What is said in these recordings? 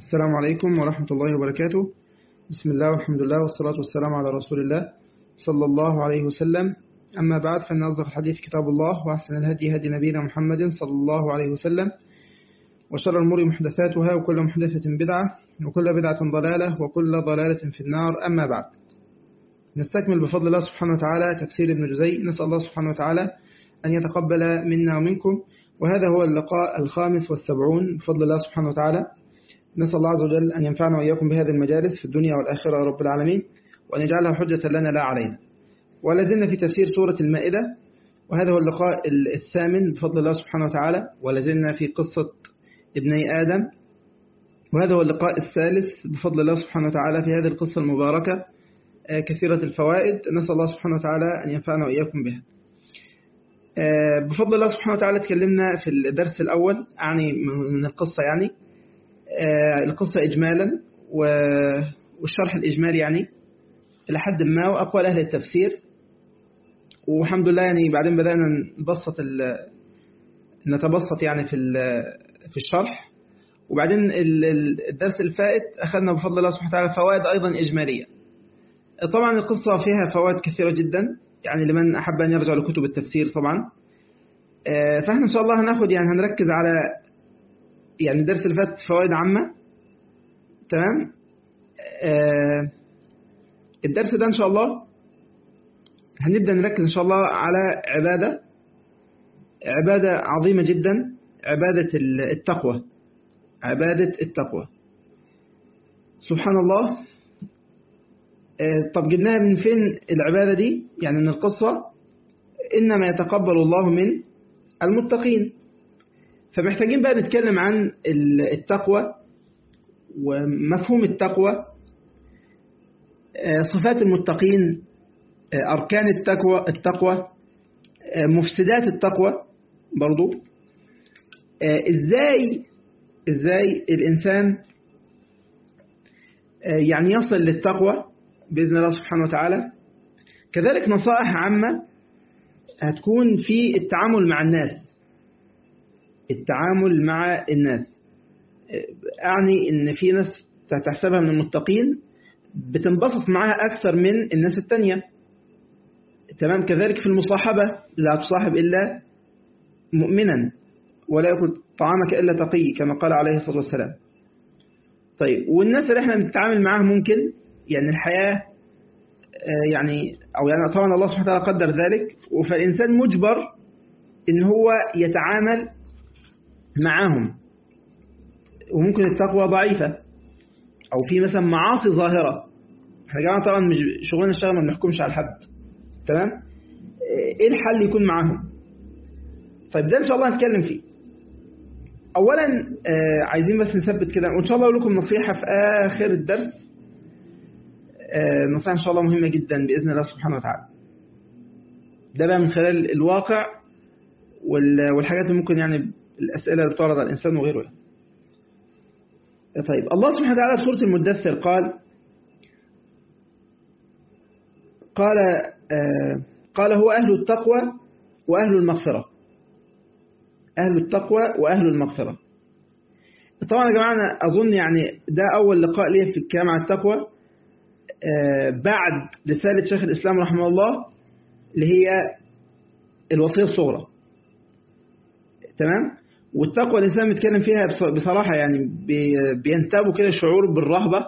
السلام عليكم ورحمة الله وبركاته بسم الله والحمد لله والصلاة والسلام على رسول الله صلى الله عليه وسلم أما بعد فإن أصدق الحديث كتاب الله وأحسن الهدي هدي نبينا محمد صلى الله عليه وسلم وشر الأمور محدثاتها وكل محدثة بدعة وكل بدعة ضلالة وكل ضلالة في النار أما بعد نستكمل بفضل الله سبحانه وتعالى تفسير ابن جزي نسأل الله سبحانه وتعالى أن يتقبل منا ومنكم وهذا هو اللقاء الخامس والسبعون بفضل الله سبحانه وتعالى نسأل الله عز وجل أن ينفعنا وإياكم بهذه المجالس في الدنيا والآخرة يا رب العالمين وأن يجعلها حجة لنا لا علينا ولازلنا في تفسير سورة المائدة وهذا هو اللقاء الثامن بفضل الله سبحانه وتعالى ولازلنا في قصة ابني آدم وهذا هو اللقاء الثالث بفضل الله سبحانه وتعالى في هذه القصة المباركة كثيرة الفوائد نسأل الله سبحانه وتعالى أن ينفعنا وإياكم بها بفضل الله سبحانه وتعالى تكلمنا في الدرس الأول يعني من القصة يعني القصة إجمالا والشرح الإجمالي يعني إلى حد ما وأقوال أهل التفسير والحمد لله يعني بعدين بدأنا نبسط نتبسط يعني في في الشرح وبعدين الدرس الفائت أخذنا بفضل الله سبحانه وتعالى فوائد أيضا إجمالية طبعا القصة فيها فوائد كثيرة جدا يعني لمن أحب أن يرجع لكتب التفسير طبعا فاحنا إن شاء الله هناخد يعني هنركز على يعني الدرس اللي فات فوائد عامة تمام الدرس ده إن شاء الله هنبدأ نركز إن شاء الله على عبادة عبادة عظيمة جدا عبادة التقوى عبادة التقوى سبحان الله طب جبناها من فين العبادة دي يعني من القصة إنما يتقبل الله من المتقين فمحتاجين بقى نتكلم عن التقوى ومفهوم التقوى صفات المتقين أركان التقوى التقوى مفسدات التقوى برضو إزاي إزاي الإنسان يعني يصل للتقوى بإذن الله سبحانه وتعالى كذلك نصائح عامة هتكون في التعامل مع الناس التعامل مع الناس أعني إن في ناس تحسبها من المتقين بتنبسط معها أكثر من الناس التانية تمام كذلك في المصاحبة لا تصاحب إلا مؤمنا ولا يأكل طعامك إلا تقي كما قال عليه الصلاة والسلام طيب والناس اللي احنا بنتعامل معاها ممكن يعني الحياة يعني أو يعني طبعا الله سبحانه وتعالى قدر ذلك فالإنسان مجبر إن هو يتعامل معاهم وممكن التقوى ضعيفة أو في مثلا معاصي ظاهرة احنا جماعة طبعا مش شغلنا الشغل ما بنحكمش على حد تمام ايه الحل يكون معاهم طيب ده ان شاء الله هنتكلم فيه اولا آه عايزين بس نثبت كده وان شاء الله اقول لكم نصيحة في اخر الدرس آه نصيحة ان شاء الله مهمة جدا باذن الله سبحانه وتعالى ده بقى من خلال الواقع والحاجات اللي ممكن يعني الاسئلة اللي بتعرض على الانسان وغيره يعني. طيب الله سبحانه وتعالى في سورة المدثر قال قال آه قال هو أهل التقوى وأهل المغفرة أهل التقوى وأهل المغفرة طبعا يا جماعة أنا أظن يعني ده أول لقاء لي في الكلام عن التقوى آه بعد رسالة شيخ الإسلام رحمه الله اللي هي الوصية الصغرى تمام والتقوى الإنسان بيتكلم فيها بصراحة يعني بينتابوا كده شعور بالرهبة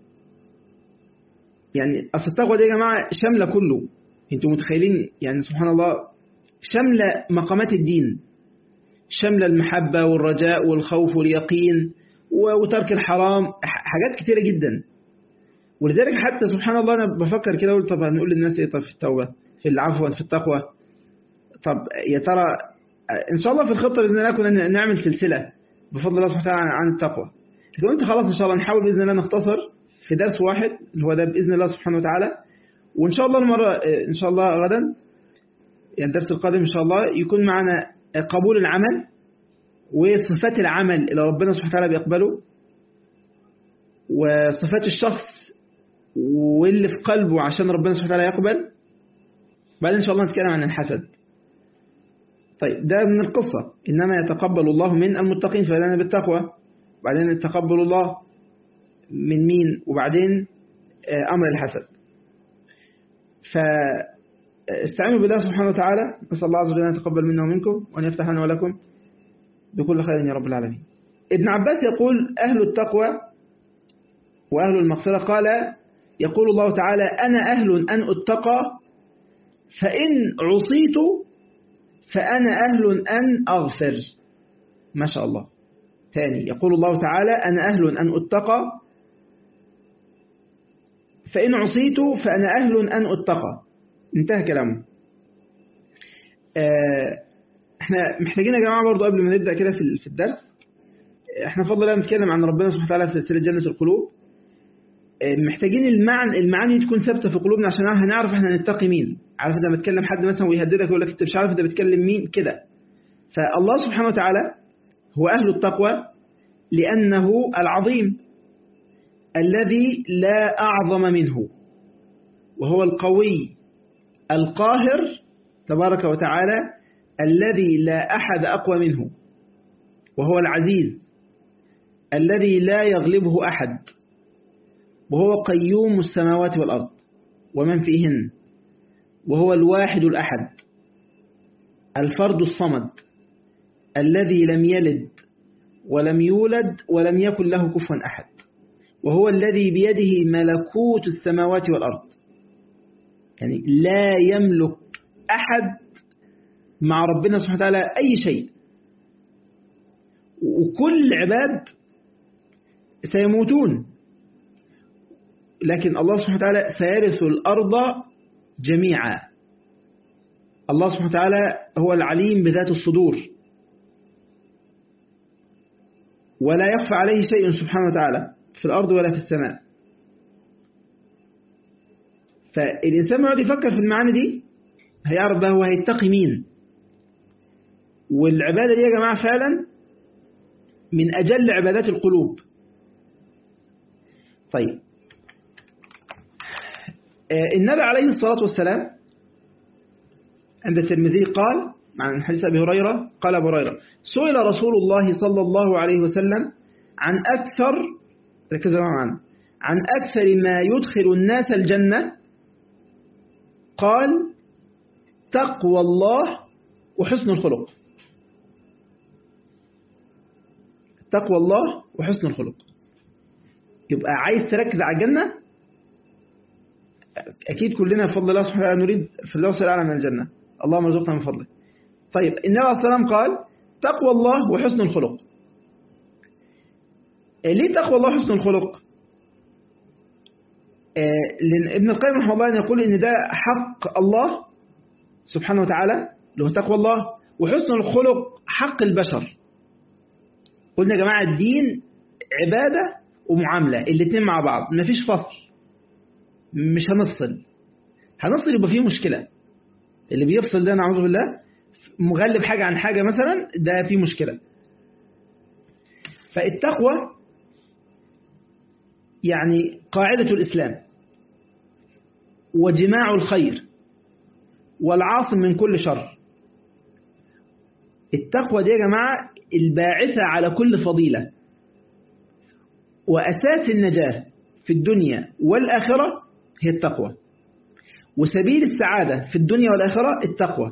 يعني أصل التقوى دي يا جماعة شاملة كله انتوا متخيلين يعني سبحان الله شاملة مقامات الدين شاملة المحبة والرجاء والخوف واليقين وترك الحرام حاجات كتيرة جدا ولذلك حتى سبحان الله أنا بفكر كده أقول طب هنقول للناس إيه طب في التوبة في العفو في التقوى طب يا ترى إن شاء الله في الخطة بإذن الله كنا نعمل سلسلة بفضل الله سبحانه وتعالى عن التقوى لو أنت خلاص إن شاء الله نحاول بإذن الله نختصر في درس واحد اللي هو ده بإذن الله سبحانه وتعالى وإن شاء الله المرة إن شاء الله غدا يعني الدرس القادم إن شاء الله يكون معنا قبول العمل وصفات العمل اللي ربنا سبحانه وتعالى بيقبله وصفات الشخص واللي في قلبه عشان ربنا سبحانه وتعالى يقبل بعدين إن شاء الله نتكلم عن الحسد طيب ده من القصة إنما يتقبل الله من المتقين فلنا بالتقوى بعدين يتقبل الله من مين وبعدين أمر الحسد فاستعينوا بالله سبحانه وتعالى نسأل الله عز وجل أن يتقبل منا ومنكم وأن يفتح لنا ولكم بكل خير يا رب العالمين ابن عباس يقول أهل التقوى وأهل المغفرة قال يقول الله تعالى أنا أهل أن أتقى فإن عصيت فأنا أهل أن أغفر ما شاء الله ثاني يقول الله تعالى أنا أهل أن أتقى فإن عصيت فأنا أهل أن أتقى انتهى كلامه احنا محتاجين يا جماعة برضو قبل ما نبدأ كده في الدرس احنا فضل الله نتكلم عن ربنا سبحانه وتعالى في سلسلة جنة القلوب محتاجين المعنى المعاني تكون ثابتة في قلوبنا عشان هنعرف احنا نتقي مين عارف لما تكلم حد مثلا ويهددك ويقول لك انت مش عارف انت بتكلم مين كده فالله سبحانه وتعالى هو أهل التقوى لأنه العظيم الذي لا أعظم منه وهو القوي القاهر تبارك وتعالى الذي لا أحد أقوى منه وهو العزيز الذي لا يغلبه أحد وهو قيوم السماوات والأرض ومن فيهن وهو الواحد الأحد الفرد الصمد الذي لم يلد ولم يولد ولم يكن له كفوا أحد وهو الذي بيده ملكوت السماوات والأرض يعني لا يملك أحد مع ربنا سبحانه وتعالى أي شيء وكل العباد سيموتون لكن الله سبحانه وتعالى سيرث الأرض جميعا الله سبحانه وتعالى هو العليم بذات الصدور ولا يخفى عليه شيء سبحانه وتعالى في الأرض ولا في السماء فالإنسان يقعد يفكر في المعاني دي هيعرف بقى هو هيتقي مين والعبادة دي يا جماعة فعلا من أجل عبادات القلوب طيب النبي عليه الصلاة والسلام عند الترمذي قال عن حديث أبي هريرة قال أبو هريرة سئل رسول الله صلى الله عليه وسلم عن أكثر ركزوا معنا عن أكثر ما يدخل الناس الجنة قال تقوى الله وحسن الخلق تقوى الله وحسن الخلق يبقى عايز تركز على الجنة أكيد كلنا بفضل الله سبحانه وتعالى نريد الفردوس الأعلى من الجنة اللهم ارزقنا من فضله طيب النبي عليه الصلاة والسلام قال تقوى الله وحسن الخلق ليه تقوى الله وحسن الخلق لأن ابن القيم رحمه الله يقول إن ده حق الله سبحانه وتعالى اللي هو تقوى الله وحسن الخلق حق البشر قلنا يا جماعة الدين عبادة ومعاملة الاثنين مع بعض مفيش فصل مش هنفصل هنفصل يبقى فيه مشكلة اللي بيفصل ده نعوذ بالله مغلب حاجة عن حاجة مثلا ده فيه مشكلة فالتقوى يعني قاعدة الإسلام وجماع الخير والعاصم من كل شر التقوى دي يا جماعة الباعثة على كل فضيلة وأساس النجاة في الدنيا والآخرة هي التقوى وسبيل السعادة في الدنيا والآخرة التقوى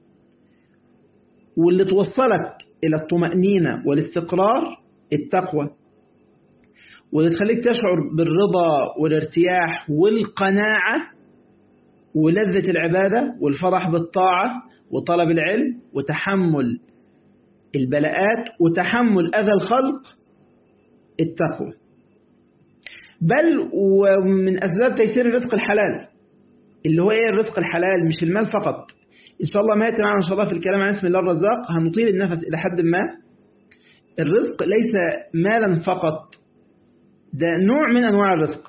واللي توصلك إلى الطمأنينة والاستقرار التقوى واللي تخليك تشعر بالرضا والارتياح والقناعة ولذة العبادة والفرح بالطاعة وطلب العلم وتحمل البلاءات وتحمل أذى الخلق التقوى بل ومن أسباب تيسير الرزق الحلال اللي هو إيه الرزق الحلال مش المال فقط إن شاء الله ما يأتي معنا إن شاء الله في الكلام عن اسم الله الرزاق هنطيل النفس إلى حد ما الرزق ليس مالا فقط ده نوع من أنواع الرزق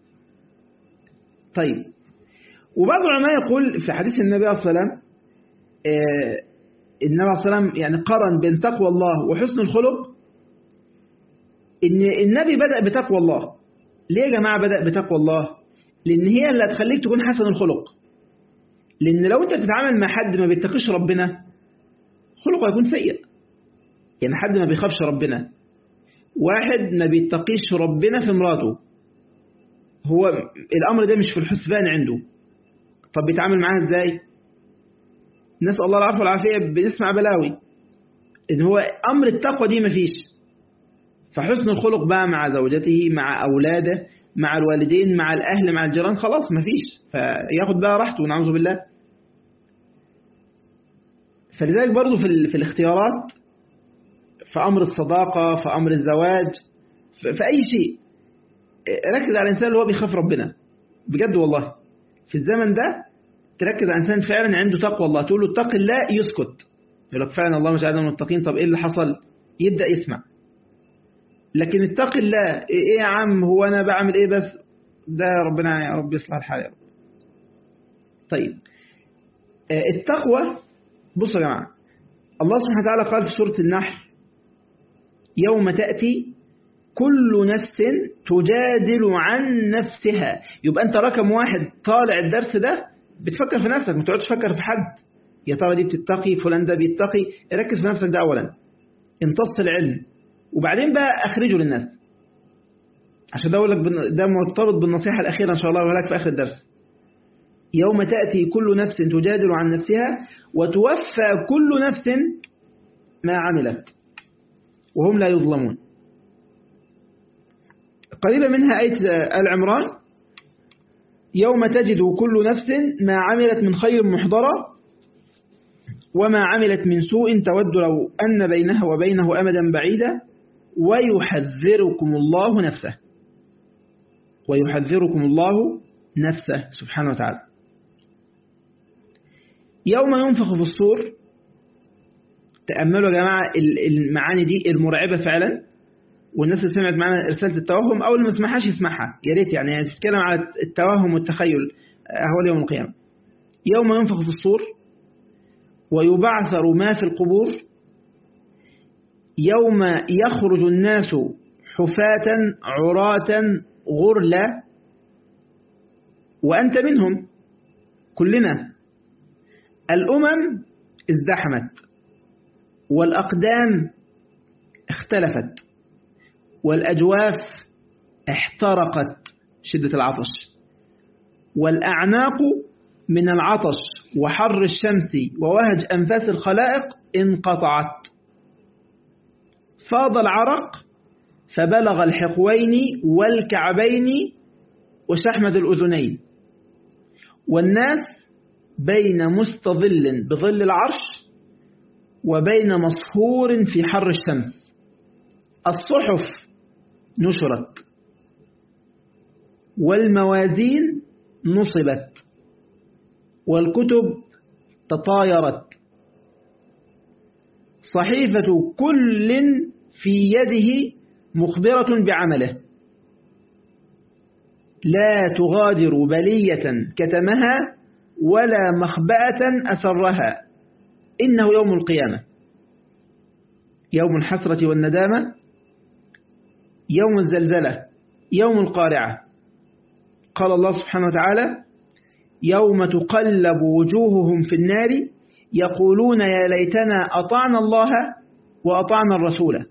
طيب وبعض العلماء يقول في حديث النبي عليه الصلاة والسلام النبي عليه الصلاة والسلام يعني قرن بين تقوى الله وحسن الخلق إن النبي بدأ بتقوى الله ليه يا جماعة بدأ بتقوى الله لأن هي اللي هتخليك تكون حسن الخلق لأن لو أنت بتتعامل مع حد ما بيتقيش ربنا خلقه هيكون سيء يعني حد ما بيخافش ربنا واحد ما بيتقيش ربنا في مراته هو الأمر ده مش في الحسبان عنده طب بيتعامل معاها ازاي نسأل الله العفو والعافية بنسمع بلاوي إن هو أمر التقوى دي مفيش فحسن الخلق بقى مع زوجته مع أولاده مع الوالدين مع الأهل مع الجيران خلاص مفيش فياخد بقى راحته ونعوذ بالله فلذلك برضو في, في الاختيارات في أمر الصداقة في أمر الزواج في أي شيء ركز على الإنسان اللي هو بيخاف ربنا بجد والله في الزمن ده تركز على إنسان فعلا عنده تقوى الله تقول له اتق الله يسكت يقول لك فعلا الله مش عايزنا متقين طب إيه اللي حصل يبدأ يسمع لكن اتق الله إيه يا عم هو أنا بعمل إيه بس ده ربنا يا رب يصلح الحال يا رب طيب التقوى بصوا يا جماعة الله سبحانه وتعالى قال في سورة النحل يوم تأتي كل نفس تجادل عن نفسها يبقى أنت رقم واحد طالع الدرس ده بتفكر في نفسك ما تقعدش تفكر في حد يا ترى دي بتتقي فلان ده بيتقي ركز في نفسك ده أولا امتص العلم وبعدين بقى أخرجه للناس عشان ده أقول لك ده مرتبط بالنصيحة الأخيرة إن شاء الله أقول لك في آخر الدرس يوم تأتي كل نفس تجادل عن نفسها وتوفى كل نفس ما عملت وهم لا يظلمون قريبة منها آية العمران يوم تجد كل نفس ما عملت من خير محضرة وما عملت من سوء تود لو أن بينها وبينه أمدا بعيدا ويحذركم الله نفسه ويحذركم الله نفسه سبحانه وتعالى يوم ينفخ في الصور تأملوا يا جماعة المعاني دي المرعبة فعلا والناس اللي سمعت معنا رسالة التوهم أو اللي ما سمعهاش يسمعها يا ريت يعني, يعني تتكلم على التوهم والتخيل أهوال يوم القيامة يوم ينفخ في الصور ويبعثر ما في القبور يوم يخرج الناس حفاة عراة غرلا وأنت منهم كلنا الأمم ازدحمت والأقدام اختلفت والأجواف احترقت شدة العطش والأعناق من العطش وحر الشمس ووهج أنفاس الخلائق انقطعت فاض العرق فبلغ الحقوين والكعبين وشحمة الأذنين والناس بين مستظل بظل العرش وبين مصهور في حر الشمس الصحف نشرت والموازين نصبت والكتب تطايرت صحيفة كل في يده مخبرة بعمله لا تغادر بلية كتمها ولا مخبأة أسرها إنه يوم القيامة يوم الحسرة والندامة يوم الزلزلة يوم القارعة قال الله سبحانه وتعالى يوم تقلب وجوههم في النار يقولون يا ليتنا أطعنا الله وأطعنا الرسول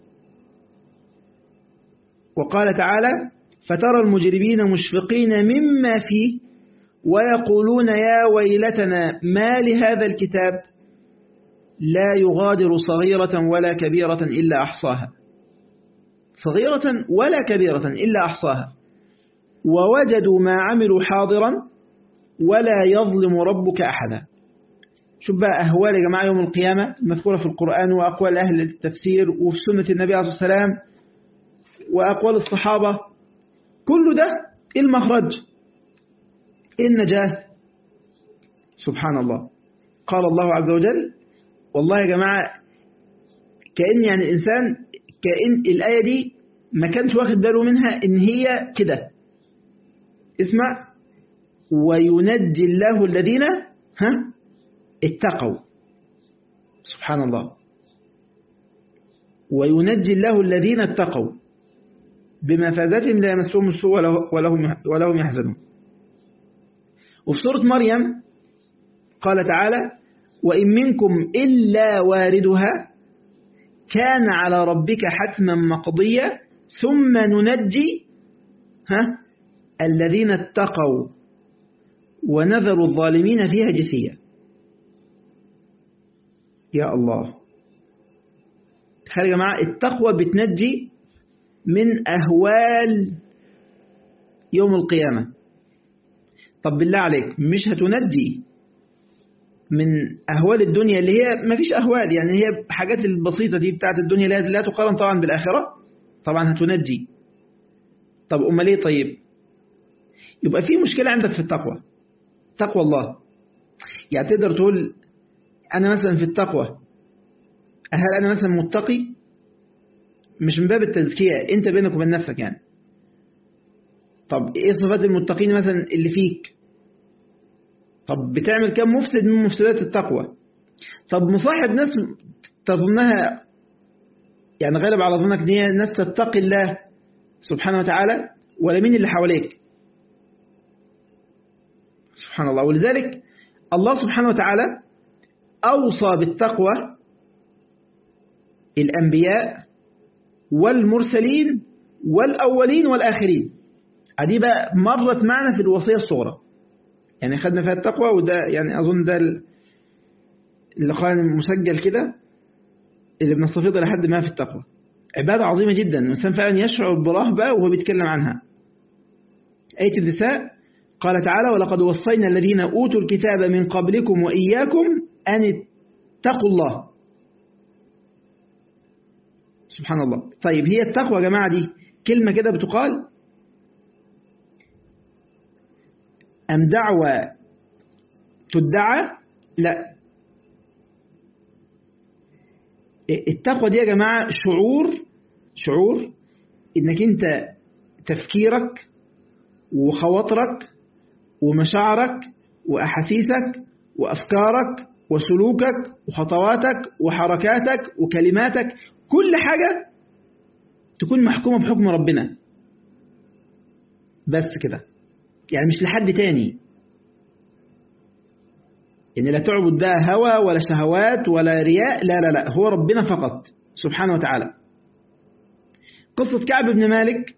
وقال تعالى فترى المجرمين مشفقين مما فيه ويقولون يا ويلتنا ما لهذا الكتاب لا يغادر صغيرة ولا كبيرة إلا أحصاها صغيرة ولا كبيرة إلا أحصاها ووجدوا ما عملوا حاضرا ولا يظلم ربك أحدا شوف بقى أهوال يا جماعة يوم القيامة المذكورة في القرآن وأقوال أهل التفسير وفي سنة النبي عليه الصلاة والسلام وأقوال الصحابة كل ده إيه المخرج إيه النجاة سبحان الله قال الله عز وجل والله يا جماعة كأن يعني الإنسان كأن الآية دي ما كانش واخد باله منها إن هي كده اسمع وينجي الله الذين ها اتقوا سبحان الله وينجي الله الذين اتقوا بمفازتهم لا يمسهم السوء ولهم, ولهم يحزنون وفي سورة مريم قال تعالى وإن منكم إلا واردها كان على ربك حتما مقضيا ثم ننجي ها الذين اتقوا ونذر الظالمين فيها جثيا يا الله تخيل يا جماعة التقوى بتنجي من أهوال يوم القيامة طب بالله عليك مش هتنجي من أهوال الدنيا اللي هي ما فيش أهوال يعني هي حاجات البسيطة دي بتاعت الدنيا لا, لا تقارن طبعا بالآخرة طبعا هتنجي طب أمال ليه طيب يبقى في مشكلة عندك في التقوى تقوى الله يعني تقدر تقول أنا مثلا في التقوى هل أنا مثلا متقي مش من باب التزكية أنت بينك وبين نفسك يعني طب إيه صفات المتقين مثلا اللي فيك طب بتعمل كم مفسد من مفسدات التقوى طب مصاحب ناس تظنها يعني غالب على ظنك ان هي ناس تتقي الله سبحانه وتعالى ولا مين اللي حواليك سبحان الله ولذلك الله سبحانه وتعالى أوصى بالتقوى الأنبياء والمرسلين والأولين والآخرين هذه بقى مرت معنا في الوصية الصغرى يعني خدنا فيها التقوى وده يعني أظن ده اللقاء المسجل كده اللي بنستفيض لحد ما في التقوى عبادة عظيمة جدا الإنسان فعلا يشعر برهبة وهو بيتكلم عنها آية النساء قال تعالى ولقد وصينا الذين أوتوا الكتاب من قبلكم وإياكم أن اتقوا الله سبحان الله طيب هي التقوى يا جماعة دي كلمة كده بتقال أم دعوة تدعى لا التقوى دي يا جماعة شعور شعور انك انت تفكيرك وخواطرك ومشاعرك وأحاسيسك وأفكارك وسلوكك وخطواتك وحركاتك وكلماتك كل حاجة تكون محكومة بحكم ربنا بس كده يعني مش لحد تاني يعني لا تعبد بقى هوى ولا شهوات ولا رياء لا لا لا هو ربنا فقط سبحانه وتعالى قصة كعب بن مالك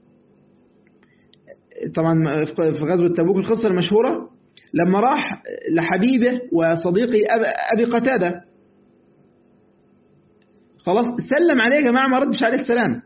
طبعا في غزوة تبوك القصة المشهورة لما راح لحبيبه وصديقي أبي قتادة خلاص سلم عليه يا جماعة ما ردش عليه السلام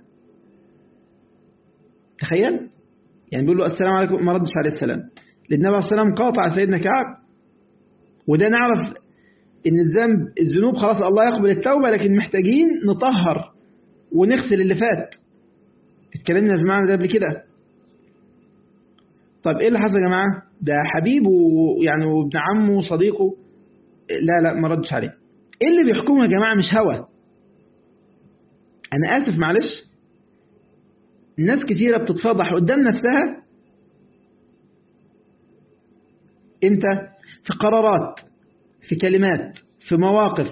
تخيل يعني بيقول له السلام عليكم ما ردش عليه السلام لأن النبي عليه السلام قاطع سيدنا كعب وده نعرف ان الذنب الذنوب خلاص الله يقبل التوبة لكن محتاجين نطهر ونغسل اللي فات اتكلمنا في معنى ده قبل كده طب ايه اللي حصل يا جماعة ده حبيبه يعني وابن عمه وصديقه لا لا ما ردش عليه ايه اللي بيحكمه يا جماعة مش هوى انا اسف معلش ناس كتيرة بتتفضح قدام نفسها امتى في قرارات في كلمات في مواقف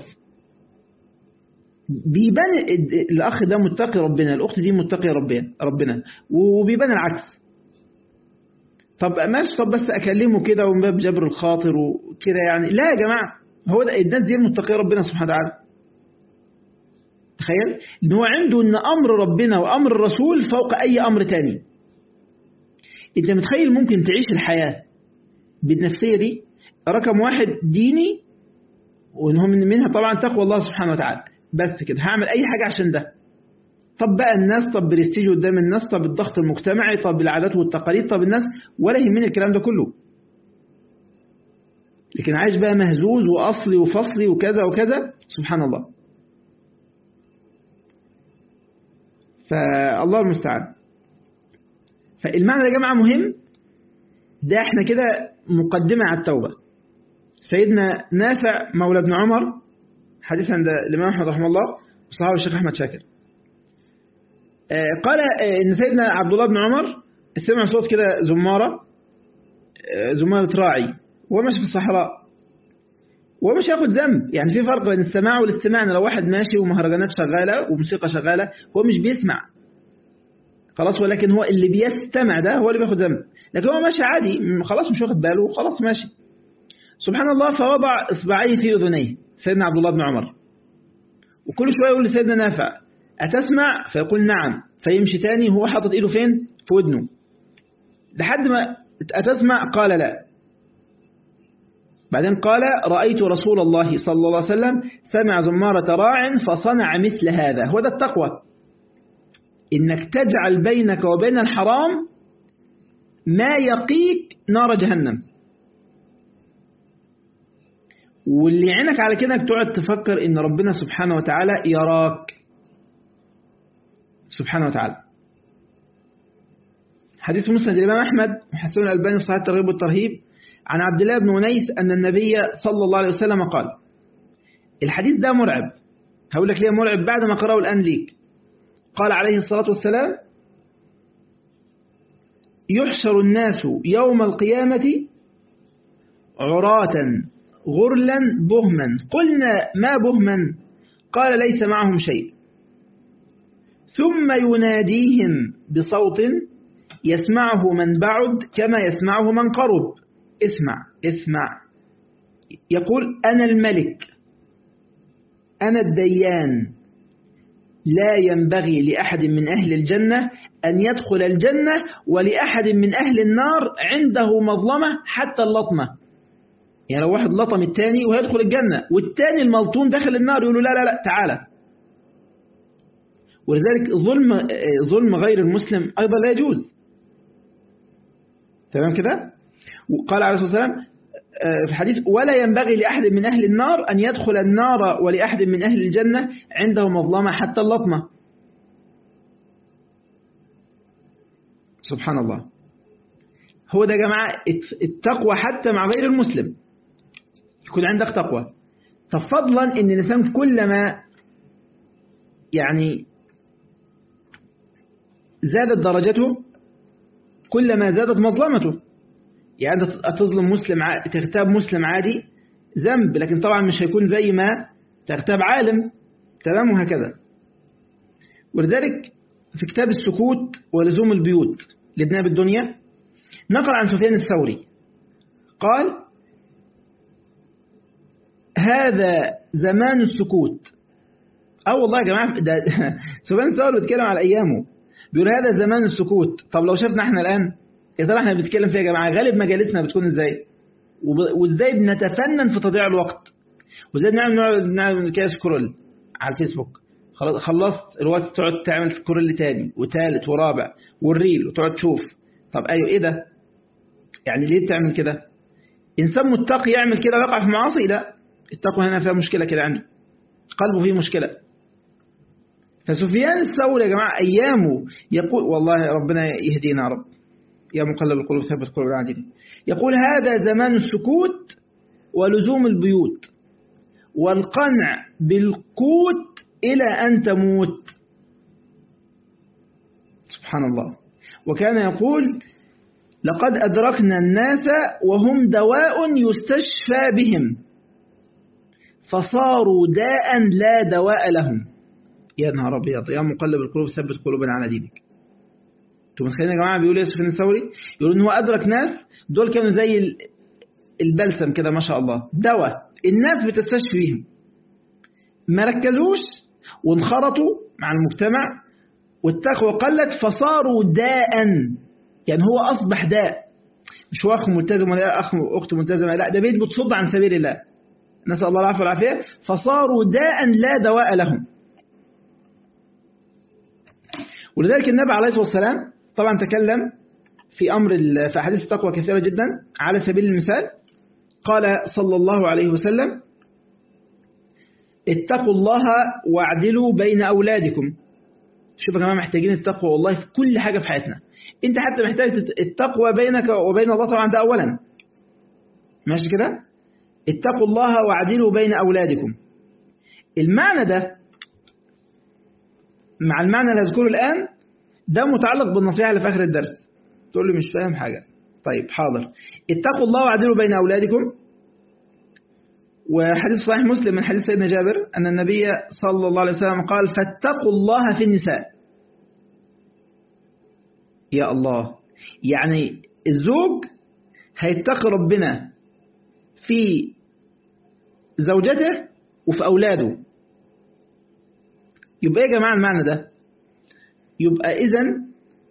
بيبان الأخ ده متقي ربنا الأخت دي متقي ربنا ربنا وبيبان العكس طب ماشي طب بس أكلمه كده ومن باب جبر الخاطر وكده يعني لا يا جماعة هو ده الناس دي متقي ربنا سبحانه وتعالى تخيل ان هو عنده ان امر ربنا وامر الرسول فوق اي امر تاني انت متخيل ممكن تعيش الحياة بالنفسية دي رقم واحد ديني وانهم منها طبعا تقوى الله سبحانه وتعالى بس كده هعمل اي حاجة عشان ده طب بقى الناس طب برستيج قدام الناس طب الضغط المجتمعي طب العادات والتقاليد طب الناس ولا يهمني الكلام ده كله لكن عايش بقى مهزوز وأصلي وفصلي وكذا وكذا سبحان الله فالله المستعان فالمعنى ده يا جماعة مهم ده احنا كده مقدمة على التوبة سيدنا نافع مولى ابن عمر حديث عند الإمام أحمد رحمه الله وصحابه الشيخ أحمد شاكر قال إن سيدنا عبد الله بن عمر سمع صوت كده زمارة زمارة راعي وهو ماشي في الصحراء وهو مش هياخد ذنب يعني في فرق بين السماع والاستماع لو واحد ماشي ومهرجانات شغالة وموسيقى شغالة هو مش بيسمع خلاص ولكن هو اللي بيستمع ده هو اللي بياخد ذنب لكن هو ماشي عادي خلاص مش واخد باله وخلاص ماشي سبحان الله فوضع إصبعيه في أذنيه سيدنا عبد الله بن عمر وكل شوية يقول لسيدنا نافع أتسمع فيقول نعم فيمشي تاني وهو حاطط ايده فين في ودنه لحد ما أتسمع قال لا بعدين قال رأيت رسول الله صلى الله عليه وسلم سمع زمارة راع فصنع مثل هذا هو ده التقوى إنك تجعل بينك وبين الحرام ما يقيك نار جهنم واللي يعينك على كده انك تقعد تفكر ان ربنا سبحانه وتعالى يراك سبحانه وتعالى حديث مسند الإمام أحمد وحسن الألباني في صحيح الترغيب والترهيب عن عبد الله بن ونيس أن النبي صلى الله عليه وسلم قال الحديث ده مرعب هقول لك ليه مرعب بعد ما قرأه الآن ليك قال عليه الصلاة والسلام يحشر الناس يوم القيامة عراة غرلا بهما قلنا ما بهما قال ليس معهم شيء ثم يناديهم بصوت يسمعه من بعد كما يسمعه من قرب اسمع اسمع يقول أنا الملك أنا الديان لا ينبغي لأحد من أهل الجنة أن يدخل الجنة ولأحد من أهل النار عنده مظلمة حتى اللطمة يعني لو واحد لطم التاني ويدخل الجنة والتاني الملطوم دخل النار يقول له لا لا لا تعالى ولذلك ظلم ظلم غير المسلم أيضا لا يجوز تمام كده وقال عليه الصلاة والسلام في الحديث ولا ينبغي لأحد من أهل النار أن يدخل النار ولأحد من أهل الجنة عنده مظلمة حتى اللطمة سبحان الله هو ده يا جماعة التقوى حتى مع غير المسلم يكون عندك تقوى ففضلا ان الإنسان كلما يعني زادت درجته كلما زادت مظلمته يعني أنت تظلم مسلم ع... تغتاب مسلم عادي ذنب لكن طبعا مش هيكون زي ما تغتاب عالم تمام وهكذا ولذلك في كتاب السكوت ولزوم البيوت لابن ابي الدنيا نقل عن سفيان الثوري قال هذا زمان السكوت اه والله يا جماعه ده سفيان الثوري بيتكلم على ايامه بيقول هذا زمان السكوت طب لو شفنا احنا الان يا ترى احنا بنتكلم فيها يا جماعه غالب مجالسنا بتكون ازاي وازاي بنتفنن في تضييع الوقت وازاي بنعمل نعمل كده سكرول على الفيسبوك خلاص خلصت الوقت تقعد تعمل سكرول تاني وثالث ورابع والريل وتقعد تشوف طب ايوه ايه ده يعني ليه بتعمل كده انسان متقي يعمل كده ويقع في معاصي لا التقوى هنا فيها مشكله كده عندي قلبه فيه مشكله فسفيان الثوري يا جماعه ايامه يقول والله ربنا يهدينا يا رب يا مقلب القلوب ثبت قلوب العاجلين يقول هذا زمان السكوت ولزوم البيوت والقنع بالقوت إلى أن تموت سبحان الله وكان يقول لقد أدركنا الناس وهم دواء يستشفى بهم فصاروا داء لا دواء لهم يا نهار أبيض يا مقلب القلوب ثبت قلوبنا على دينك انتوا متخيلين يا جماعه بيقول ايه سفيان الثوري يقول ان هو ادرك ناس دول كانوا زي البلسم كده ما شاء الله دواء الناس بتستشفي بيهم ما ركزوش وانخرطوا مع المجتمع والتقوى قلت فصاروا داء يعني هو اصبح داء مش هو اخ ملتزم ولا اخ اخت ملتزمه لا ده بيت بتصد عن سبيل الله نسال الله العافيه والعافيه فصاروا داء لا دواء لهم ولذلك النبي عليه الصلاه والسلام طبعا تكلم في أمر في أحاديث التقوى كثيرة جدا على سبيل المثال قال صلى الله عليه وسلم اتقوا الله واعدلوا بين أولادكم شوف يا جماعة محتاجين التقوى والله في كل حاجة في حياتنا انت حتى محتاج التقوى بينك وبين الله طبعا ده أولا ماشي كده اتقوا الله واعدلوا بين أولادكم المعنى ده مع المعنى اللي هذكره الآن ده متعلق بالنصيحة اللي في آخر الدرس تقول لي مش فاهم حاجة طيب حاضر اتقوا الله وعدلوا بين أولادكم وحديث صحيح مسلم من حديث سيدنا جابر أن النبي صلى الله عليه وسلم قال فاتقوا الله في النساء يا الله يعني الزوج هيتقي ربنا في زوجته وفي أولاده يبقى يا جماعة المعنى ده يبقى إذن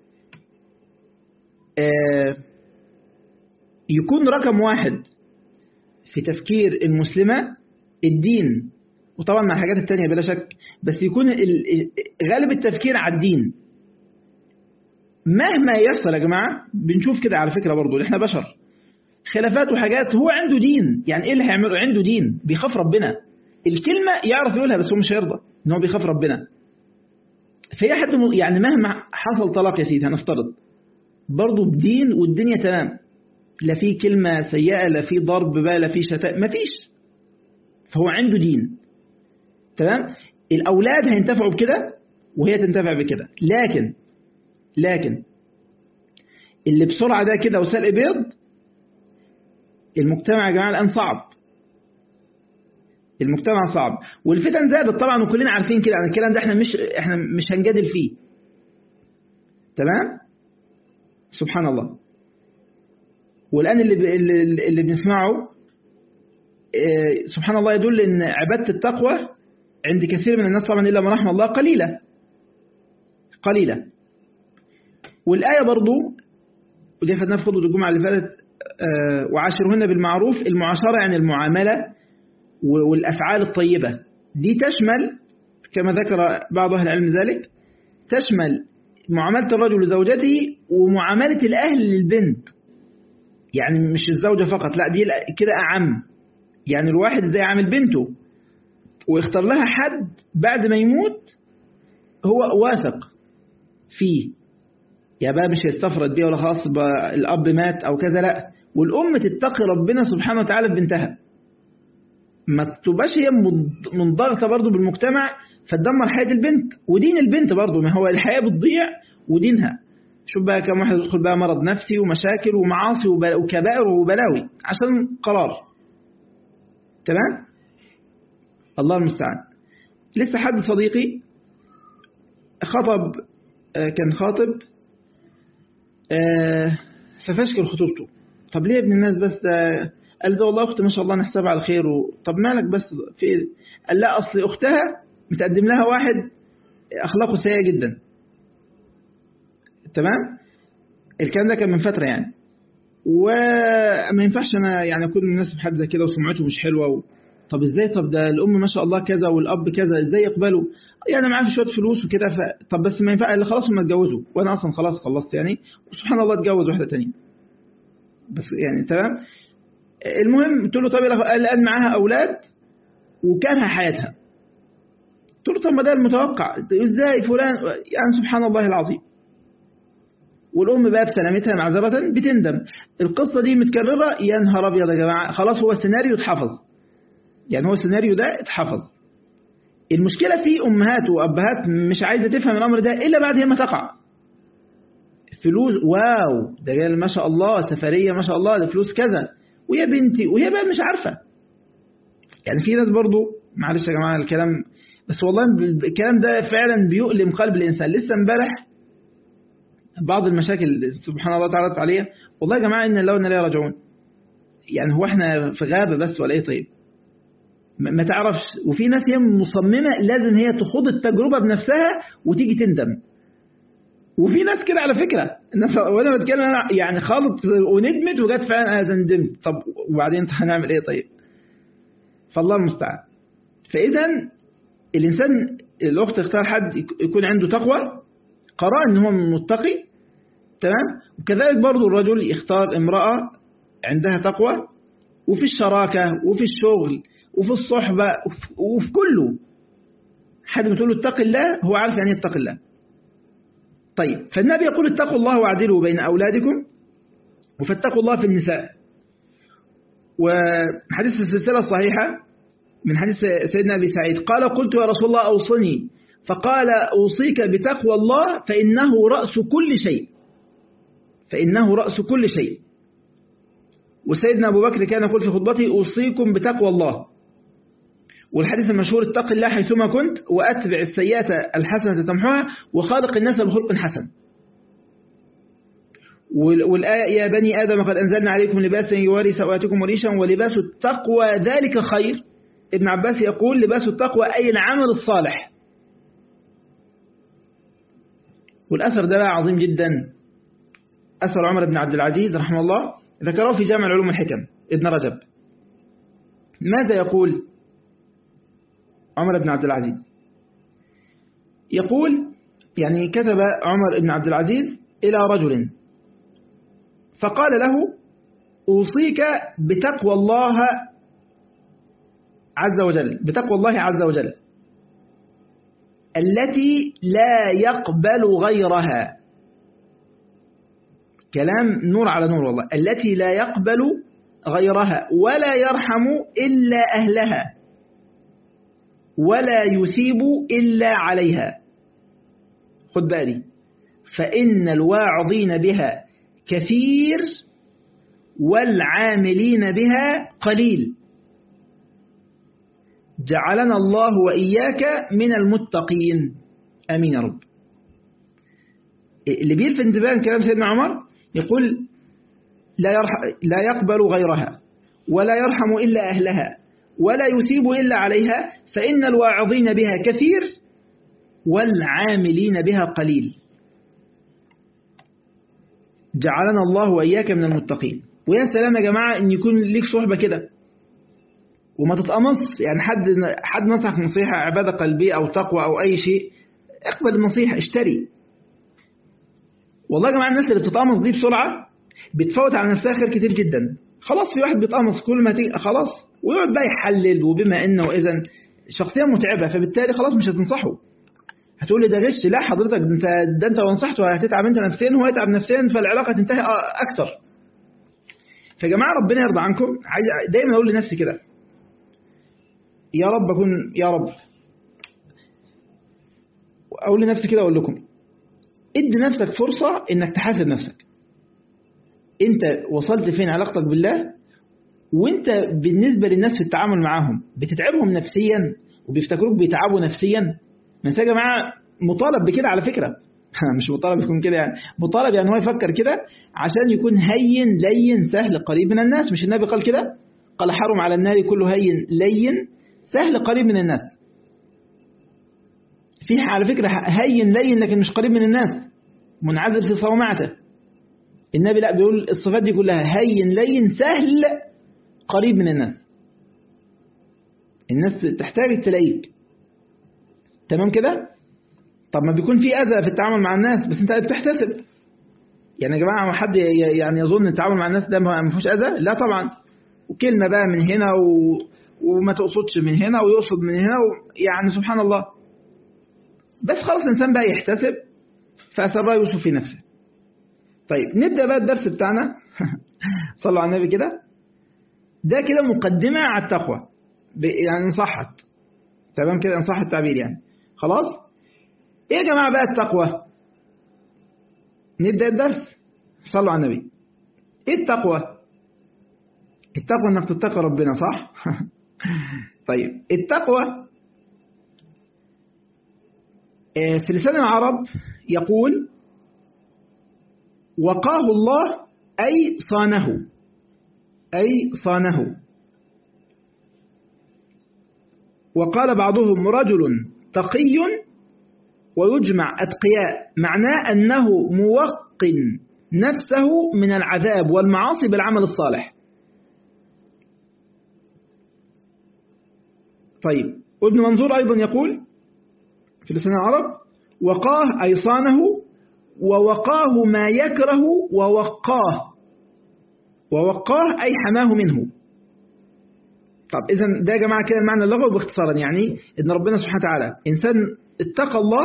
آه يكون رقم واحد في تفكير المسلمة الدين وطبعا مع الحاجات التانية بلا شك بس يكون غالب التفكير على الدين مهما يحصل يا جماعة بنشوف كده على فكرة برضو احنا بشر خلافات وحاجات هو عنده دين يعني ايه اللي هيعمله عنده دين بيخاف ربنا الكلمة يعرف يقولها بس هو مش هيرضى ان هو بيخاف ربنا فهي حد يعني مهما حصل طلاق يا سيدي هنفترض برضه بدين والدنيا تمام لا في كلمة سيئة لا في ضرب بقى لا في شتاء مفيش فهو عنده دين تمام الأولاد هينتفعوا بكده وهي تنتفع بكده لكن لكن اللي بسرعة ده كده وسلق بيض المجتمع يا جماعة الآن صعب المجتمع صعب والفتن زادت طبعا وكلنا عارفين كده يعني الكلام ده احنا مش احنا مش هنجادل فيه تمام سبحان الله والآن اللي اللي, اللي بنسمعه سبحان الله يدل ان عبادة التقوى عند كثير من الناس طبعا إلا من رحم الله قليلة قليلة والآية برضو ودي خدناها في خطبة الجمعة اللي فاتت وعاشرهن بالمعروف المعاشرة يعني المعاملة والأفعال الطيبة دي تشمل كما ذكر بعض أهل العلم ذلك تشمل معاملة الرجل لزوجته ومعاملة الأهل للبنت يعني مش الزوجة فقط لا دي كده أعم يعني الواحد زي عامل بنته ويختار لها حد بعد ما يموت هو واثق فيه يا بقى مش هيستفرد بيه ولا خلاص الأب مات أو كذا لا والأم تتقي ربنا سبحانه وتعالى في بنتها ما تبقاش هي منضغطة برضو بالمجتمع فتدمر حياة البنت ودين البنت برضو ما هو الحياة بتضيع ودينها شوف بقى كم واحد يدخل بقى مرض نفسي ومشاكل ومعاصي وكبائر وبلاوي عشان قرار تمام الله المستعان لسه حد صديقي خطب كان خاطب ففشكل خطوبته طب ليه ابن الناس بس قال ده والله اختي ما شاء الله نحسبها على خير طب مالك بس في قال لا اصل اختها متقدم لها واحد اخلاقه سيئه جدا تمام الكلام ده كان من فتره يعني وما ينفعش انا يعني اكون من الناس بحد زي كده وسمعته مش حلوه و... طب ازاي طب ده الام ما شاء الله كذا والاب كذا ازاي يقبلوا يعني معاه شويه فلوس وكده ف... طب بس ما ينفع اللي خلاص هم اتجوزوا وانا اصلا خلاص خلصت يعني وسبحان الله اتجوز واحده ثانيه بس يعني تمام المهم قلت له طب الان معاها اولاد وكانها حياتها قلت له طب ما ده المتوقع ازاي فلان يعني سبحان الله العظيم والأم بقى بسلامتها معذرة بتندم القصة دي متكررة يا نهار أبيض يا جماعة خلاص هو السيناريو اتحفظ يعني هو السيناريو ده اتحفظ المشكلة في أمهات وأبهات مش عايزة تفهم الأمر ده إلا بعد ما تقع فلوس واو ده جاي ما شاء الله سفرية ما شاء الله ده فلوس كذا ويا بنتي وهي بقى مش عارفة يعني في ناس برضو معلش يا جماعة الكلام بس والله الكلام ده فعلا بيؤلم قلب الإنسان لسه امبارح بعض المشاكل سبحان الله تعالى عليها والله يا جماعة إن لو إن لا راجعون يعني هو احنا في غابة بس ولا ايه طيب ما تعرفش وفي ناس هي مصممة لازم هي تخوض التجربة بنفسها وتيجي تندم وفي ناس كده على فكرة الناس وانا بتكلم انا يعني خالط وندمت وجت فعلا انا ندمت طب وبعدين هنعمل ايه طيب فالله المستعان فاذا الانسان الاخت اختار حد يكون عنده تقوى قرأ ان هو متقي تمام وكذلك برضو الرجل يختار امرأة عندها تقوى وفي الشراكة وفي الشغل وفي الصحبة وفي كله حد بتقول له اتق الله هو عارف يعني اتق الله طيب فالنبي يقول اتقوا الله واعدلوا بين أولادكم وفاتقوا الله في النساء وحديث السلسلة الصحيحة من حديث سيدنا أبي سعيد قال قلت يا رسول الله أوصني فقال أوصيك بتقوى الله فإنه رأس كل شيء فإنه رأس كل شيء وسيدنا أبو بكر كان يقول في خطبته أوصيكم بتقوى الله والحديث المشهور اتق الله حيثما كنت وأتبع السيئة الحسنة تمحوها وخالق الناس بخلق حسن والآية يا بني آدم قد أنزلنا عليكم لباسا يواري سواتكم وريشا ولباس التقوى ذلك خير ابن عباس يقول لباس التقوى أي العمل الصالح والأثر ده بقى عظيم جدا أثر عمر بن عبد العزيز رحمه الله ذكره في جامع العلوم الحكم ابن رجب ماذا يقول عمر بن عبد العزيز يقول يعني كتب عمر بن عبد العزيز إلى رجل فقال له أوصيك بتقوى الله عز وجل بتقوى الله عز وجل التي لا يقبل غيرها كلام نور على نور والله التي لا يقبل غيرها ولا يرحم إلا أهلها ولا يثيب إلا عليها خد بالي فإن الواعظين بها كثير والعاملين بها قليل جعلنا الله وإياك من المتقين أمين يا رب اللي بيلفت انتباه كلام سيدنا عمر يقول لا, يرح لا يقبل غيرها ولا يرحم إلا أهلها ولا يثيب إلا عليها فإن الواعظين بها كثير والعاملين بها قليل جعلنا الله وإياك من المتقين ويا سلام يا جماعة إن يكون ليك صحبة كده وما تتقمص يعني حد حد نصحك نصيحة عبادة قلبية أو تقوى أو أي شيء اقبل النصيحة اشتري والله يا جماعة الناس اللي بتتقمص دي بسرعة بتفوت على نفسها خير كتير جدا خلاص في واحد بيتقمص كل ما تيجي خلاص ويقعد بقى يحلل وبما انه واذا شخصيه متعبه فبالتالي خلاص مش هتنصحه هتقول لي ده غش لا حضرتك انت ده انت لو نصحته هتتعب انت نفسيا وهو يتعب نفسيا فالعلاقه تنتهي اكثر فيا جماعه ربنا يرضى عنكم عايز دايما اقول لنفسي كده يا رب اكون يا رب اقول لنفسي كده اقول لكم ادي نفسك فرصه انك تحاسب نفسك انت وصلت فين علاقتك بالله وانت بالنسبة للناس في التعامل معاهم بتتعبهم نفسيا وبيفتكروك بيتعبوا نفسيا ما انت يا جماعة مطالب بكده على فكرة مش مطالب يكون كده يعني مطالب يعني هو يفكر كده عشان يكون هين لين سهل قريب من الناس مش النبي قال كده قال حرم على النار كله هين لين سهل قريب من الناس في على فكرة هين لين لكن مش قريب من الناس منعزل في صومعته النبي لا بيقول الصفات دي كلها هين لين سهل قريب من الناس الناس تحتاج تلاقيك تمام كده طب ما بيكون في أذى في التعامل مع الناس بس انت بتحتسب يعني يا جماعة ما حد يعني يظن التعامل مع الناس ده ما فيهوش أذى لا طبعا وكلمة بقى من هنا و... وما تقصدش من هنا ويقصد من هنا و... يعني سبحان الله بس خلاص الإنسان بقى يحتسب فأسر يوسف في نفسه طيب نبدأ بقى الدرس بتاعنا صلوا على النبي كده ده كده مقدمة على التقوى يعني انصحت تمام كده انصح التعبير يعني خلاص ايه يا جماعة بقى التقوى نبدأ الدرس صلوا على النبي ايه التقوى التقوى انك تتقى ربنا صح طيب التقوى في لسان العرب يقول وقاه الله أي صانه أي صانه وقال بعضهم رجل تقي ويجمع أتقياء معناه أنه موقن نفسه من العذاب والمعاصي بالعمل الصالح طيب ابن منظور أيضا يقول في لسان العرب وقاه أي صانه ووقاه ما يكره ووقاه ووقاه أي حماه منه طب إذا ده يا جماعة كده المعنى اللغوي باختصارا يعني إن ربنا سبحانه وتعالى إنسان اتقى الله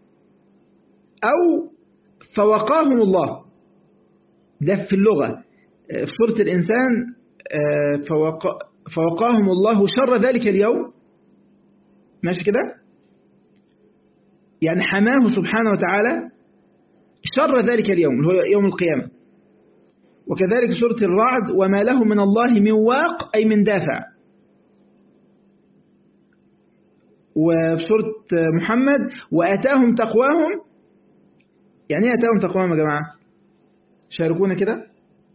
أو فوقاهم الله ده في اللغة في سورة الإنسان فوقا فوقاهم الله شر ذلك اليوم ماشي كده يعني حماه سبحانه وتعالى شر ذلك اليوم اللي هو يوم القيامة وكذلك سورة الرعد وما له من الله من واق أي من دافع وفي سورة محمد وآتاهم تقواهم يعني ايه آتاهم تقواهم يا جماعة شاركونا كده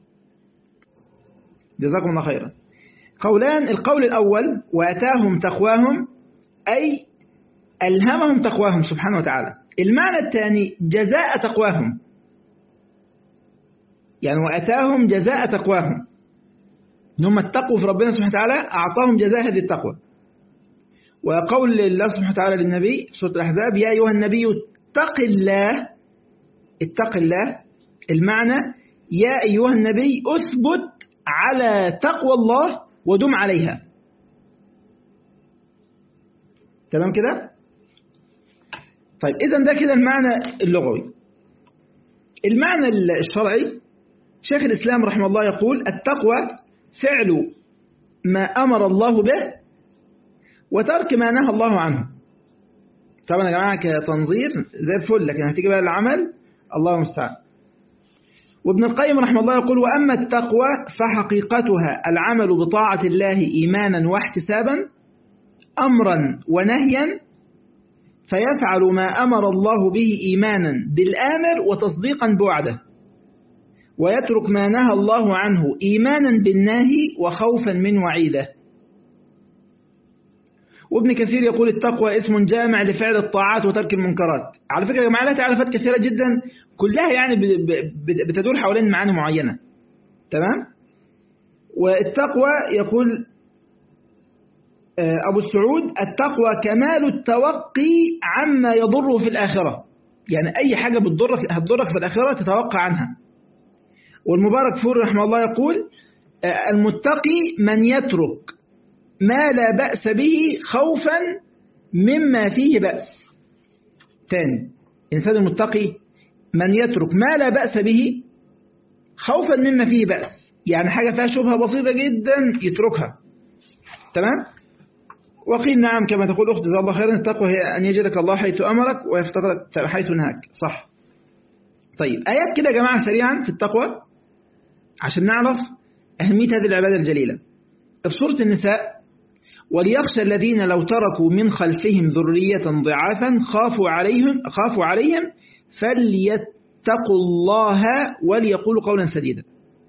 جزاكم الله خيرا قولان القول الأول وآتاهم تقواهم أي ألهمهم تقواهم سبحانه وتعالى المعنى الثاني جزاء تقواهم يعني وأتاهم جزاء تقواهم إن هم اتقوا في ربنا سبحانه وتعالى أعطاهم جزاء هذه التقوى وقول الله سبحانه وتعالى للنبي في سورة الأحزاب يا أيها النبي اتق الله اتق الله المعنى يا أيها النبي أثبت على تقوى الله ودم عليها تمام كده طيب إذا ده كده المعنى اللغوي المعنى الشرعي شيخ الإسلام رحمه الله يقول التقوى فعل ما أمر الله به وترك ما نهى الله عنه طبعا يا جماعة كتنظير زي الفل لكن هتيجي بقى العمل الله المستعان وابن القيم رحمه الله يقول وأما التقوى فحقيقتها العمل بطاعة الله إيمانا واحتسابا أمرا ونهيا فيفعل ما أمر الله به إيمانا بالآمر وتصديقا بوعده ويترك ما نهى الله عنه إيمانا بالناهي وخوفا من وعيده وابن كثير يقول التقوى اسم جامع لفعل الطاعات وترك المنكرات على فكرة يا جماعة لها تعرفات كثيرة جدا كلها يعني بتدور حوالين معاني معينة تمام والتقوى يقول أبو السعود التقوى كمال التوقي عما يضره في الآخرة يعني أي حاجة بتضرك هتضرك في الآخرة تتوقع عنها والمبارك فور رحمه الله يقول المتقي من يترك ما لا بأس به خوفا مما فيه بأس ثاني إنسان المتقي من يترك ما لا بأس به خوفا مما فيه بأس يعني حاجة فيها شبهة بسيطة جدا يتركها تمام وقيل نعم كما تقول أخت جزا الله خيرا التقوى هي أن يجدك الله حيث أمرك ويفتقدك حيث نهاك صح طيب آيات كده يا جماعة سريعا في التقوى عشان نعرف أهمية هذه العبادة الجليلة في سورة النساء وليخشى الذين لو تركوا من خلفهم ذرية ضعافا خافوا عليهم خافوا عليهم فليتقوا الله وليقولوا قولا سديدا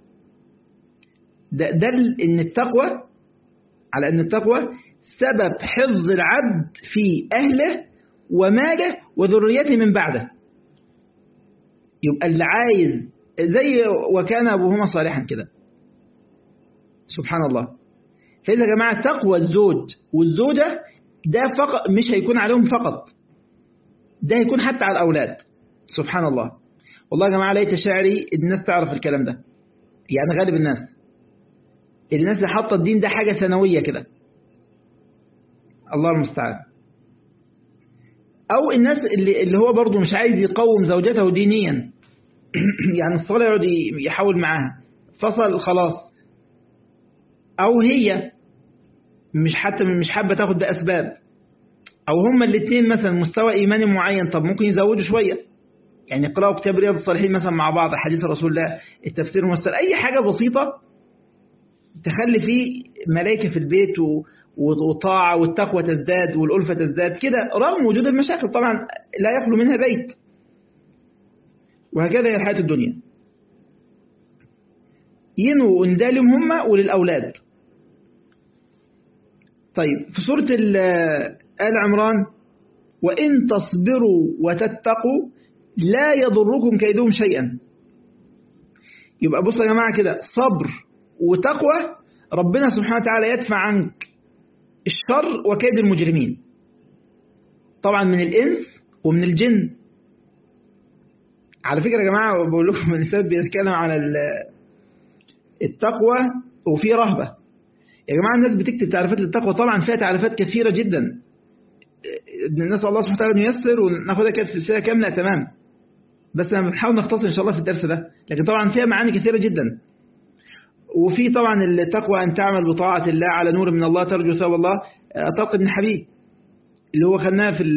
ده, ده ان التقوى على ان التقوى سبب حفظ العبد في أهله وماله وذريته من بعده يبقى اللي عايز زي وكان أبوهما صالحا كده سبحان الله فإذا يا جماعة تقوى الزوج والزوجة ده فقط مش هيكون عليهم فقط ده هيكون حتى على الأولاد سبحان الله والله يا جماعة ليت شعري الناس تعرف الكلام ده يعني غالب الناس الناس اللي حاطه الدين ده حاجة ثانوية كده الله المستعان أو الناس اللي, اللي هو برضه مش عايز يقوم زوجته دينيا يعني الصلاة يقعد يحاول معاها فصل خلاص أو هي مش حتى مش حابة تاخد بأسباب أو هما الاثنين مثلا مستوى إيماني معين طب ممكن يزودوا شوية يعني يقرأوا كتاب رياض الصالحين مثلا مع بعض حديث رسول الله التفسير المستر أي حاجة بسيطة تخلي فيه ملائكة في البيت و... وطاعة والتقوى تزداد والألفة تزداد كده رغم وجود المشاكل طبعا لا يخلو منها بيت وهكذا هي الحياة الدنيا ينووا اندالهم هم وللأولاد طيب في سورة آل عمران وإن تصبروا وتتقوا لا يضركم كيدهم شيئا يبقى بصوا يا جماعة كده صبر وتقوى ربنا سبحانه وتعالى يدفع عنك الشر وكيد المجرمين طبعا من الإنس ومن الجن على فكرة يا جماعة بقول لكم الإنسان بيتكلم على التقوى وفي رهبة يا جماعة الناس بتكتب تعريفات للتقوى طبعا فيها تعريفات كثيرة جدا نسأل الله سبحانه وتعالى أن ييسر وناخدها كده في سلسلة كاملة تمام بس أنا بنحاول نختصر إن شاء الله في الدرس ده لكن طبعا فيها معاني كثيرة جدا وفي طبعا التقوى أن تعمل بطاعة الله على نور من الله ترجو ثواب الله طلق ابن حبيب اللي هو خدناها في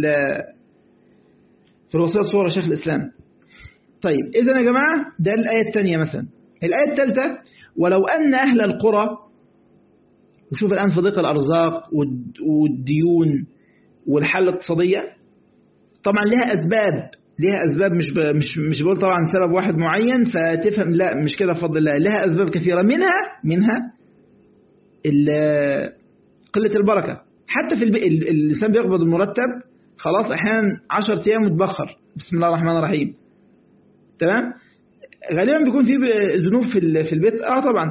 في الوصية الصورة شيخ الإسلام طيب إذا يا جماعة ده الآية الثانية مثلا الآية الثالثة ولو أن أهل القرى وشوف الآن في ضيق الأرزاق والديون والحالة الاقتصادية طبعا لها أسباب لها أسباب مش ب... مش مش بقول طبعا سبب واحد معين فتفهم لا مش كده بفضل الله لها أسباب كثيرة منها منها قلة البركة حتى في الب... الإنسان بيقبض المرتب خلاص أحيانا 10 أيام متبخر بسم الله الرحمن الرحيم تمام غالبا بيكون في ذنوب في في البيت اه طبعا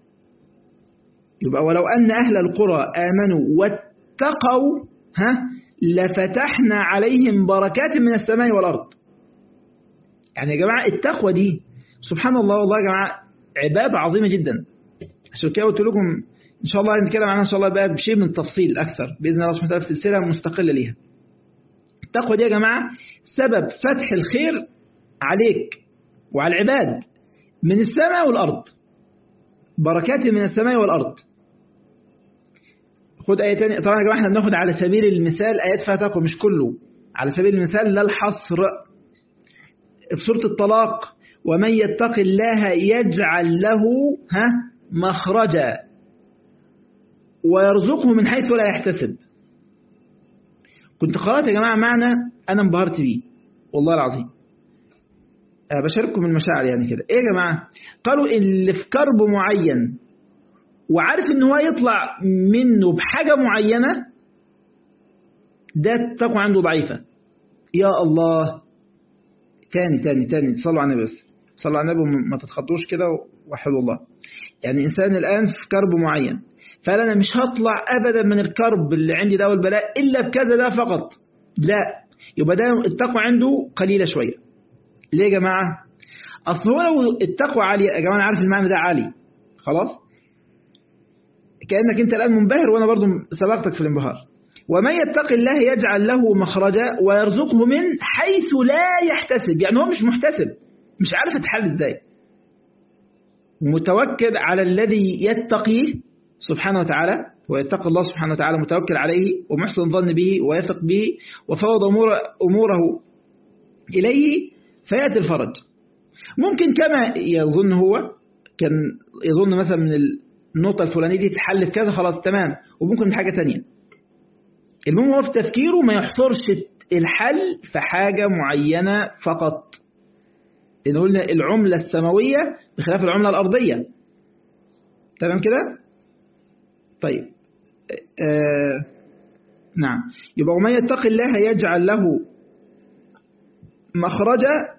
يبقى ولو أن أهل القرى آمنوا واتقوا ها لفتحنا عليهم بركات من السماء والأرض يعني يا جماعة التقوى دي سبحان الله والله يا جماعة عبادة عظيمة جدا عشان كده قلت لكم إن شاء الله هنتكلم عنها إن شاء الله بقى بشيء من التفصيل أكثر بإذن الله سبحانه وتعالى في سلسلة مستقلة ليها التقوى دي يا جماعة سبب فتح الخير عليك وعلى العباد من السماء والأرض بركات من السماء والأرض خد آية تانية طبعا يا جماعة احنا بناخد على سبيل المثال آيات فيها تقوى مش كله على سبيل المثال لا الحصر في سورة الطلاق ومن يتق الله يجعل له ها مخرجا ويرزقه من حيث لا يحتسب كنت قرأت يا جماعة معنى أنا انبهرت بيه والله العظيم بشارككم المشاعر يعني كده ايه يا جماعة قالوا اللي في كرب معين وعارف ان هو يطلع منه بحاجة معينة ده التقوى عنده ضعيفة يا الله تاني تاني تاني صلوا على النبي بس صلوا على النبي وما تتخطوش كده وحلو الله يعني إنسان الآن في كرب معين فقال أنا مش هطلع أبدا من الكرب اللي عندي ده والبلاء إلا بكذا ده فقط لا يبقى ده التقوى عنده قليلة شوية ليه يا جماعة أصل هو لو التقوى عالية يا جماعة أنا عارف المعنى ده عالي خلاص كأنك أنت الآن منبهر وأنا برضو سبقتك في الانبهار ومن يتق الله يجعل له مخرجا ويرزقه من حيث لا يحتسب يعني هو مش محتسب مش عارف يتحل ازاي متوكل على الذي يتقيه سبحانه وتعالى ويتقي الله سبحانه وتعالى متوكل عليه ومحسن ظن به ويثق به وفوض أمور أموره إليه فيأتي الفرج ممكن كما يظن هو كان يظن مثلا من النقطة الفلانية دي تحل في كذا خلاص تمام وممكن من حاجة تانية المهم هو في تفكيره ما يحصرش الحل في حاجة معينة فقط لأن قلنا العملة السماوية بخلاف العملة الأرضية تمام كده طيب آه نعم يبقى ومن يتق الله يجعل له مخرجا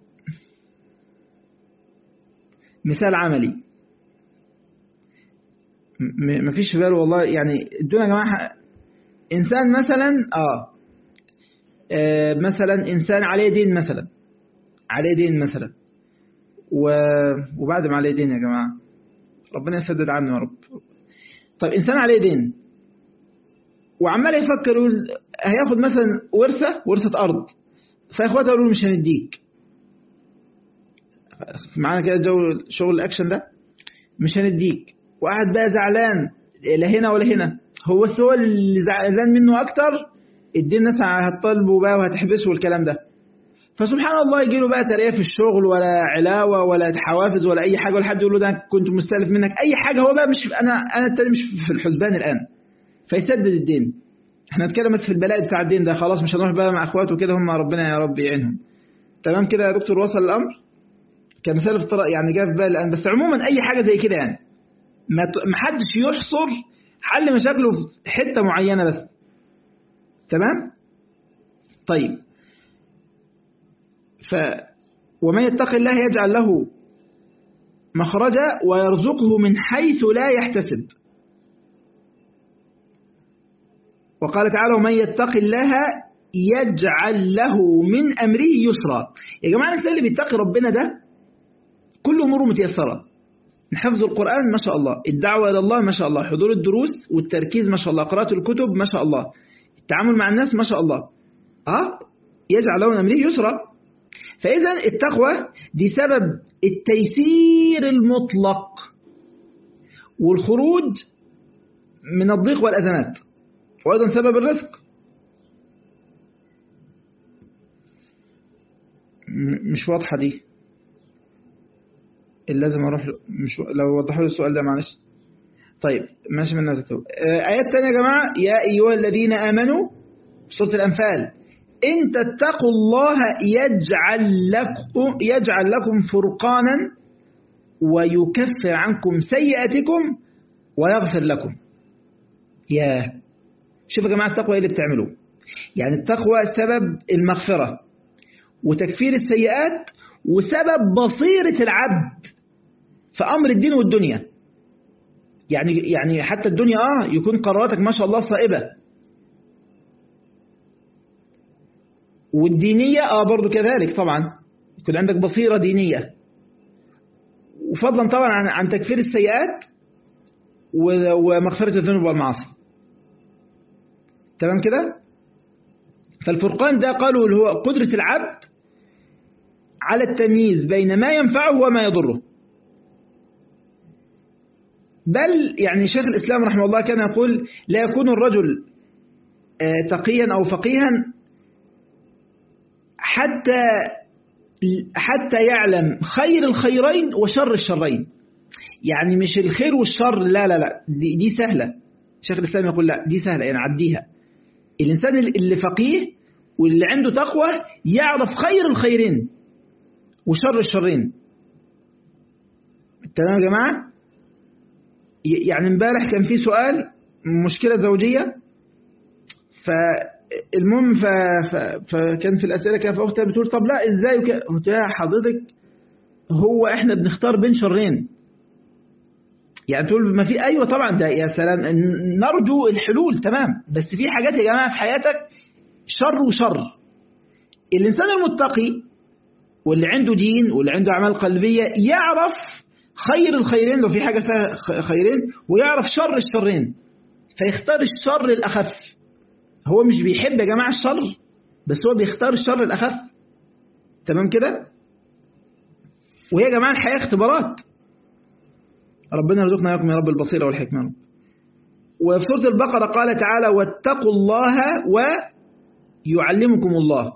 مثال عملي مفيش في باله والله يعني ادونا يا جماعه إنسان مثلا آه, آه مثلا إنسان عليه دين مثلا عليه دين مثلا وبعد ما عليه دين يا جماعة ربنا يسدد عنه يا رب طيب إنسان عليه دين وعمال يفكر يقول هياخد مثلا ورثة ورثة أرض فإخواته يقولوا مش هنديك معانا كده جو شغل الأكشن ده مش هنديك وقاعد بقى زعلان لا هنا ولا هنا هو هو اللي زعلان منه أكتر الدين الناس هتطلبه بقى وهتحبسه والكلام ده فسبحان الله يجي له بقى ترقيه في الشغل ولا علاوة ولا حوافز ولا أي حاجة ولا حد يقول له ده كنت مستلف منك أي حاجة هو بقى مش أنا أنا التاني مش في الحسبان الآن فيسدد الدين احنا نتكلم في البلاء بتاع الدين ده خلاص مش هنروح بقى مع اخواته كده هم ربنا يا رب يعينهم تمام كده يا دكتور وصل الأمر كمثال في الطرق يعني جاء في بالي الآن بس عموما أي حاجة زي كده يعني ما حدش يحصر حل مشاكله في حتة معينة بس تمام طيب ف ومن يتق الله يجعل له مخرجا ويرزقه من حيث لا يحتسب وقال تعالى ومن يتق الله يجعل له من أمره يسرا يا جماعة الإنسان اللي بيتقي ربنا ده كل أموره متيسرة حفظ القرآن ما شاء الله الدعوة إلى الله ما شاء الله حضور الدروس والتركيز ما شاء الله قراءة الكتب ما شاء الله التعامل مع الناس ما شاء الله أه يجعل له من أمره يسرا فإذا التقوى دي سبب التيسير المطلق والخروج من الضيق والأزمات وأيضا سبب الرزق مش واضحة دي اللي لازم أروح مش لو وضحوا لي السؤال ده معلش طيب ماشي من نزلته آيات تانية يا جماعة يا أيها الذين آمنوا سورة الأنفال إن تتقوا الله يجعل لكم, يجعل لكم فرقانا ويكفر عنكم سيئاتكم ويغفر لكم يا شوف يا جماعة التقوى إيه اللي بتعملوه يعني التقوى سبب المغفرة وتكفير السيئات وسبب بصيرة العبد في أمر الدين والدنيا يعني يعني حتى الدنيا آه يكون قراراتك ما شاء الله صائبة والدينية آه برضو كذلك طبعا يكون عندك بصيرة دينية وفضلا طبعا عن, عن تكفير السيئات ومغفرة الذنوب والمعاصي تمام كده فالفرقان ده قالوا اللي هو قدرة العبد على التمييز بين ما ينفعه وما يضره بل يعني شيخ الإسلام رحمه الله كان يقول لا يكون الرجل تقيا أو فقيها حتى حتى يعلم خير الخيرين وشر الشرين يعني مش الخير والشر لا لا لا دي, دي سهلة شيخ الإسلام يقول لا دي سهلة يعني عديها الإنسان اللي فقيه واللي عنده تقوى يعرف خير الخيرين وشر الشرين تمام يا جماعة يعني امبارح كان في سؤال مشكلة زوجية فالمهم ف... ف... فكان في الأسئلة كان فأختها بتقول طب لا إزاي وك... قلت لها حضرتك هو إحنا بنختار بين شرين يعني تقول ما في أيوة طبعا ده يا سلام نرجو الحلول تمام بس في حاجات يا جماعة في حياتك شر وشر الإنسان المتقي واللي عنده دين واللي عنده أعمال قلبية يعرف خير الخيرين لو في حاجة فيها خيرين ويعرف شر الشرين فيختار الشر الأخف هو مش بيحب يا جماعة الشر بس هو بيختار الشر الأخف تمام كده وهي يا جماعة الحياة اختبارات ربنا يرزقنا اياكم يا رب البصيرة والحكمة وفي سورة البقرة قال تعالى واتقوا الله ويعلمكم الله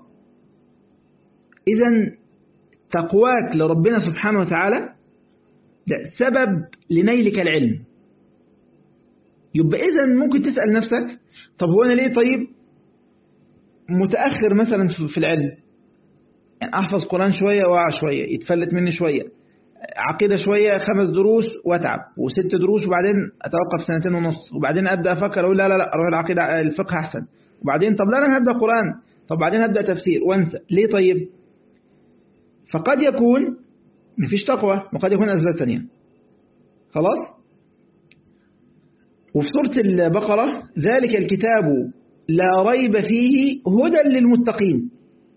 إذا تقواك لربنا سبحانه وتعالى ده سبب لنيلك العلم يبقى إذا ممكن تسأل نفسك طب هو أنا ليه طيب متأخر مثلا في العلم يعني أحفظ قرآن شوية وأقع شوية يتفلت مني شوية عقيدة شوية خمس دروس واتعب وست دروس وبعدين أتوقف سنتين ونص وبعدين أبدأ أفكر أقول لا لا لا أروح العقيدة الفقه أحسن وبعدين طب لا أنا هبدأ قرآن طب بعدين هبدأ تفسير وانسى ليه طيب فقد يكون مفيش تقوى وقد يكون أسباب ثانية خلاص وفي سورة البقرة ذلك الكتاب لا ريب فيه هدى للمتقين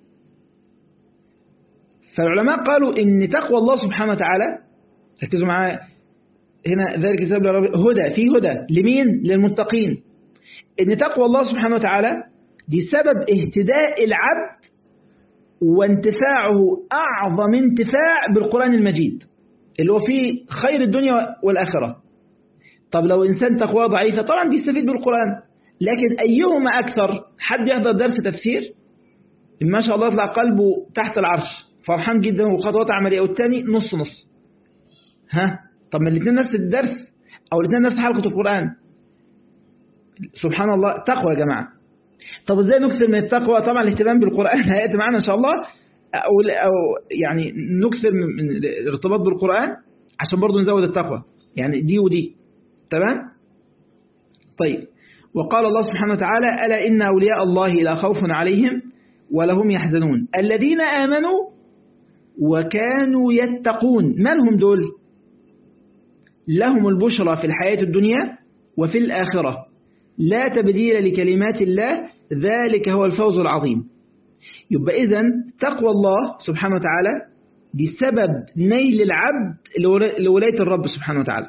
فالعلماء قالوا إن تقوى الله سبحانه وتعالى ركزوا معايا هنا ذلك الكتاب لا ريب هدى فيه هدى لمين للمتقين إن تقوى الله سبحانه وتعالى دي سبب اهتداء العبد وانتفاعه أعظم انتفاع بالقرآن المجيد اللي هو فيه خير الدنيا والآخرة طب لو إنسان تقوى ضعيفة طبعا بيستفيد بالقرآن لكن أيهما أكثر حد يحضر درس تفسير ما شاء الله يطلع قلبه تحت العرش فرحان جدا وخطوات عملية والتاني نص نص ها طب ما الاثنين نفس الدرس أو الاثنين نفس حلقة القرآن سبحان الله تقوى يا جماعة طب ازاي نكثر من التقوى طبعا الاهتمام بالقرآن هيأتي معنا ان شاء الله أو, أو يعني نكثر من الارتباط بالقرآن عشان برضو نزود التقوى يعني دي ودي تمام طيب وقال الله سبحانه وتعالى ألا إن أولياء الله لا خوف عليهم ولا هم يحزنون الذين آمنوا وكانوا يتقون من هم دول لهم البشرى في الحياة الدنيا وفي الآخرة لا تبديل لكلمات الله ذلك هو الفوز العظيم يبقى إذن تقوى الله سبحانه وتعالى بسبب نيل العبد لولاية الرب سبحانه وتعالى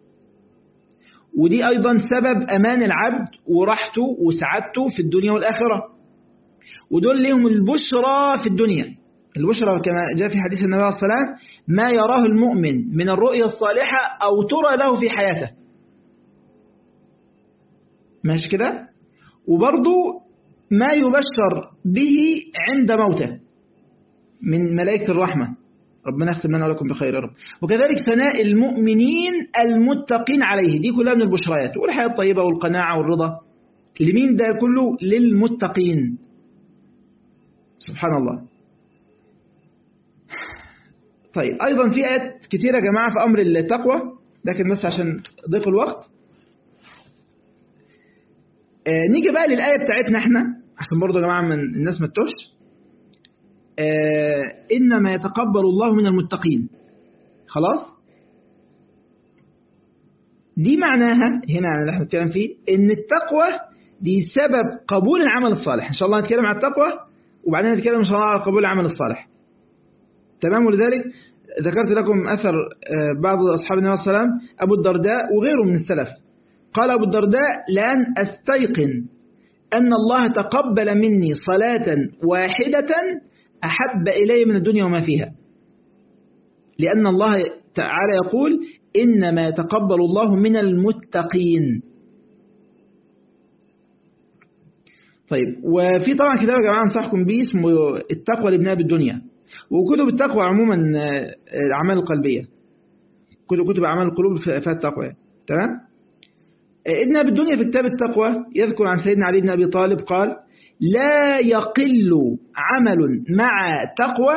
ودي أيضا سبب أمان العبد وراحته وسعادته في الدنيا والآخرة ودول لهم البشرى في الدنيا البشرى كما جاء في حديث النبي عليه الصلاة والسلام ما يراه المؤمن من الرؤيا الصالحة أو ترى له في حياته ماشي كده وبرضو ما يبشر به عند موته من ملائكة الرحمة ربنا يختم لنا ولكم بخير يا رب وكذلك ثناء المؤمنين المتقين عليه دي كلها من البشريات والحياة الطيبة والقناعة والرضا لمين ده كله للمتقين سبحان الله طيب أيضا في آيات كثيرة يا جماعة في أمر التقوى لكن بس عشان ضيق الوقت آه نيجي بقى للآية بتاعتنا احنا عشان برضه يا جماعة من الناس ما تتوش آه إنما يتقبل الله من المتقين خلاص دي معناها هنا اللي احنا بنتكلم فيه ان التقوى دي سبب قبول العمل الصالح ان شاء الله نتكلم عن التقوى وبعدين نتكلم ان شاء الله على قبول العمل الصالح تمام ولذلك ذكرت لكم أثر بعض أصحاب النبي صلى الله عليه وسلم أبو الدرداء وغيره من السلف قال أبو الدرداء لأن أستيقن أن الله تقبل مني صلاة واحدة أحب إلي من الدنيا وما فيها لأن الله تعالى يقول إنما يتقبل الله من المتقين طيب وفي طبعا كتاب يا جماعة أنصحكم به اسمه التقوى لابناء بالدنيا وكتب التقوى عموما الأعمال القلبية كتب أعمال القلوب فيها التقوى تمام ابن أبي الدنيا في كتاب التقوى يذكر عن سيدنا علي بن أبي طالب قال لا يقل عمل مع تقوى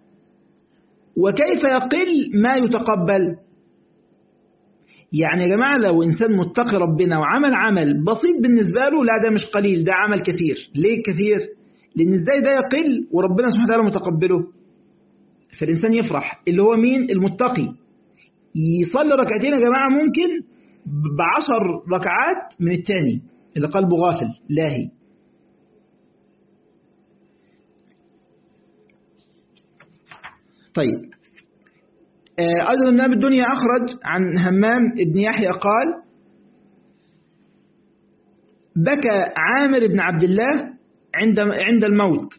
وكيف يقل ما يتقبل يعني يا جماعة لو إنسان متقي ربنا وعمل عمل بسيط بالنسبة له لا ده مش قليل ده عمل كثير ليه كثير لأن إزاي ده يقل وربنا سبحانه وتعالى متقبله فالإنسان يفرح اللي هو مين المتقي يصلي ركعتين يا جماعة ممكن بعشر ركعات من الثاني اللي قلبه غافل لاهي طيب أيضا النبي الدنيا أخرج عن همام ابن يحيى قال بكى عامر بن عبد الله عند عند الموت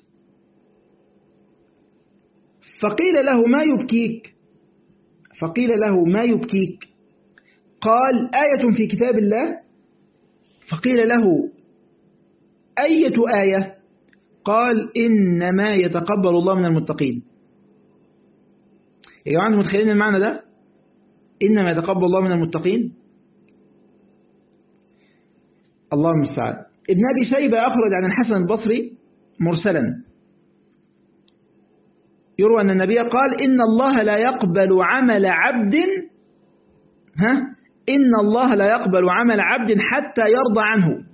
فقيل له ما يبكيك فقيل له ما يبكيك قال آية في كتاب الله فقيل له أية آية قال إنما يتقبل الله من المتقين يا جماعة متخيلين المعنى ده إنما يتقبل الله من المتقين الله المستعان ابن أبي شيبة أخرج عن الحسن البصري مرسلا يروى أن النبي قال إن الله لا يقبل عمل عبد ها إن الله لا يقبل عمل عبد حتى يرضى عنه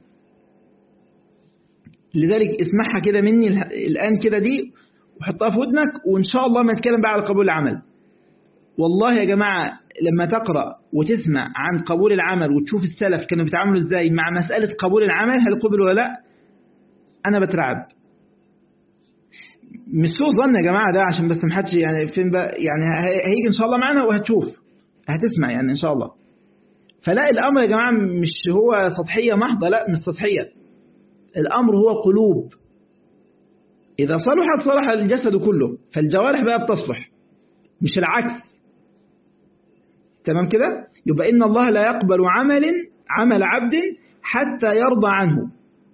لذلك اسمعها كده مني الآن كده دي وحطها في ودنك وإن شاء الله ما نتكلم بقى على قبول العمل والله يا جماعة لما تقرأ وتسمع عن قبول العمل وتشوف السلف كانوا بيتعاملوا ازاي مع مسألة قبول العمل هل قبل ولا لا أنا بترعب مش سوء ظن يا جماعة ده عشان بس محدش يعني فين بقى يعني هيجي إن شاء الله معنا وهتشوف هتسمع يعني إن شاء الله فلا الأمر يا جماعة مش هو سطحية محضة لا مش سطحية الأمر هو قلوب إذا صلحت صلح الجسد كله فالجوارح بقى بتصلح مش العكس تمام كده يبقى إن الله لا يقبل عمل عمل عبد حتى يرضى عنه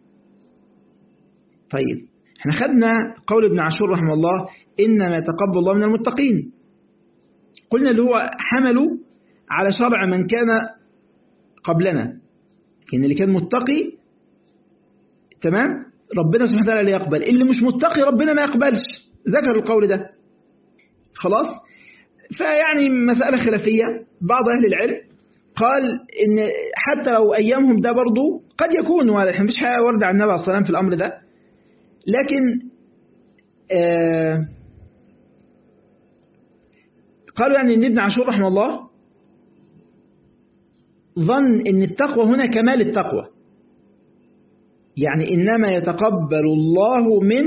طيب احنا خدنا قول ابن عاشور رحمه الله إنما يتقبل الله من المتقين قلنا اللي هو حملوا على شرع من كان قبلنا إن اللي كان متقي تمام ربنا سبحانه وتعالى لا يقبل اللي مش متقي ربنا ما يقبلش ذكر القول ده خلاص فيعني مسألة خلافية بعض أهل العلم قال إن حتى لو أيامهم ده برضو قد يكون واضح مفيش حاجة ورد عن النبي عليه الصلاة والسلام في الأمر ده لكن آه قالوا يعني إن ابن عاشور رحمه الله ظن إن التقوى هنا كمال التقوى يعني إنما يتقبل الله من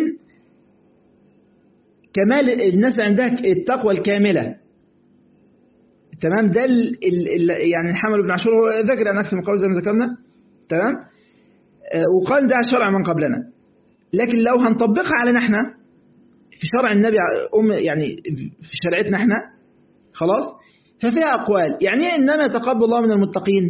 كمال الناس عندها التقوى الكاملة تمام ده ال ال يعني حمل بن عاشور هو ذكر عن نفس المقاول زي ما ذكرنا تمام آه وقال ده شرع من قبلنا لكن لو هنطبقها علينا احنا في شرع النبي أم يعني في شريعتنا احنا خلاص ففيها أقوال يعني إنما يتقبل الله من المتقين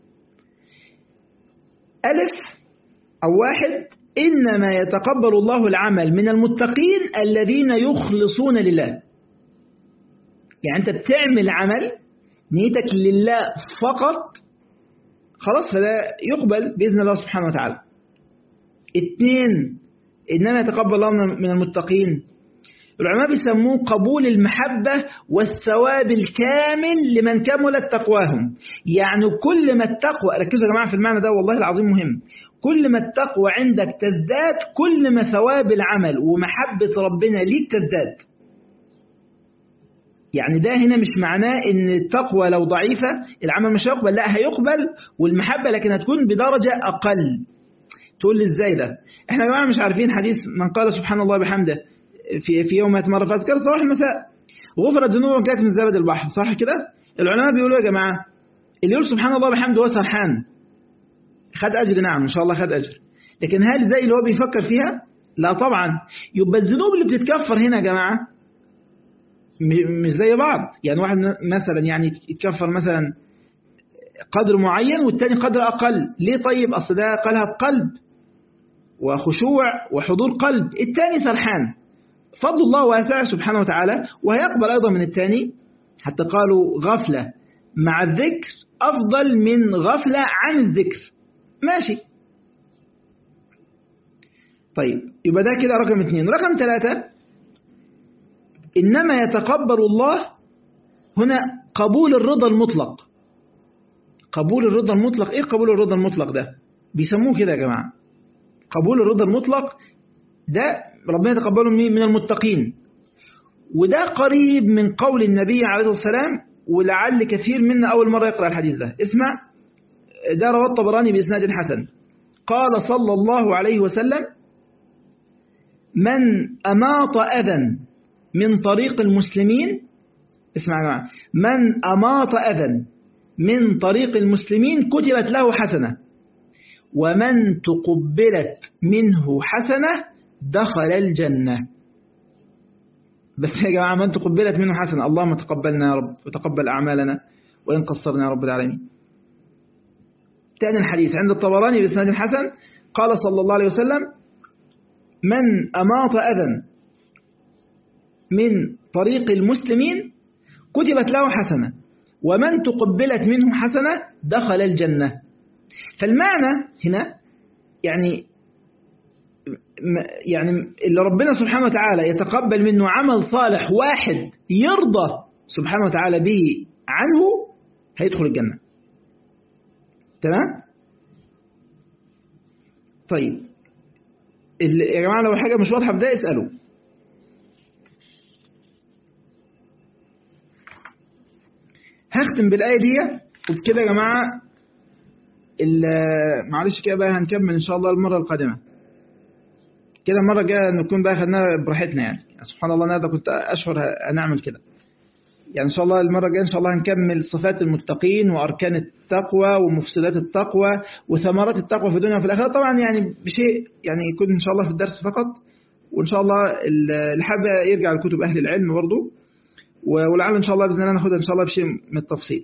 ألف أو واحد إنما يتقبل الله العمل من المتقين الذين يخلصون لله يعني أنت بتعمل عمل نيتك لله فقط خلاص فده يقبل بإذن الله سبحانه وتعالى اثنين إنما يتقبل الله من المتقين العلماء بيسموه قبول المحبة والثواب الكامل لمن كملت تقواهم يعني كل ما التقوى ركزوا يا جماعة في المعنى ده والله العظيم مهم كل ما التقوى عندك تزداد كل ما ثواب العمل ومحبة ربنا ليك تزداد يعني ده هنا مش معناه ان التقوى لو ضعيفة العمل مش هيقبل لا هيقبل والمحبة لكن هتكون بدرجة أقل تقول لي ازاي ده احنا يا جماعة مش عارفين حديث من قال سبحان الله بحمده في في يوم مرة فاذكر صباح المساء غفرت ذنوبه كانت من زبد البحر صح كده العلماء بيقولوا يا جماعة اللي يقول سبحان الله بحمده هو سرحان خد أجر نعم إن شاء الله خد أجر لكن هل زي اللي هو بيفكر فيها لا طبعا يبقى الذنوب اللي بتتكفر هنا يا جماعة مش زي بعض يعني واحد مثلا يعني يتكفر مثلا قدر معين والتاني قدر أقل ليه طيب أصل ده قالها بقلب وخشوع وحضور قلب التاني سرحان فضل الله واسع سبحانه وتعالى وهيقبل أيضا من التاني حتى قالوا غفلة مع الذكر أفضل من غفلة عن الذكر ماشي طيب يبقى ده كده رقم اثنين رقم ثلاثة إنما يتقبل الله هنا قبول الرضا المطلق قبول الرضا المطلق إيه قبول الرضا المطلق ده بيسموه كده يا جماعة قبول الرضا المطلق ده ربنا يتقبله من المتقين وده قريب من قول النبي عليه الصلاة والسلام ولعل كثير منا أول مرة يقرأ الحديث ده اسمع ده رواه الطبراني بإسناد حسن قال صلى الله عليه وسلم من أماط أذى من طريق المسلمين اسمع يا جماعة من أماط أذى من طريق المسلمين كتبت له حسنة ومن تقبلت منه حسنة دخل الجنة بس يا جماعة من تقبلت منه حسنة اللهم تقبلنا يا رب وتقبل أعمالنا وإن قصرنا يا رب العالمين تاني الحديث عند الطبراني بإسناد حسن قال صلى الله عليه وسلم من أماط أذى من طريق المسلمين كتبت له حسنة ومن تقبلت منه حسنة دخل الجنة فالمعنى هنا يعني يعني اللي ربنا سبحانه وتعالى يتقبل منه عمل صالح واحد يرضى سبحانه وتعالى به عنه هيدخل الجنة تمام طيب يا جماعة لو حاجة مش واضحة في ده اسألوا هختم بالآية دي وبكده يا جماعة معلش كده بقى هنكمل إن شاء الله المرة القادمة كده المرة الجاية نكون بقى خدناها براحتنا يعني. يعني سبحان الله أنا ده كنت أشهر هنعمل كده يعني إن شاء الله المرة الجاية إن شاء الله هنكمل صفات المتقين وأركان التقوى ومفسدات التقوى وثمرات التقوى في الدنيا وفي الآخرة طبعا يعني بشيء يعني يكون إن شاء الله في الدرس فقط وإن شاء الله اللي حابب يرجع لكتب أهل العلم برضه ولعل إن شاء الله بإذن الله ناخدها إن شاء الله بشيء من التفصيل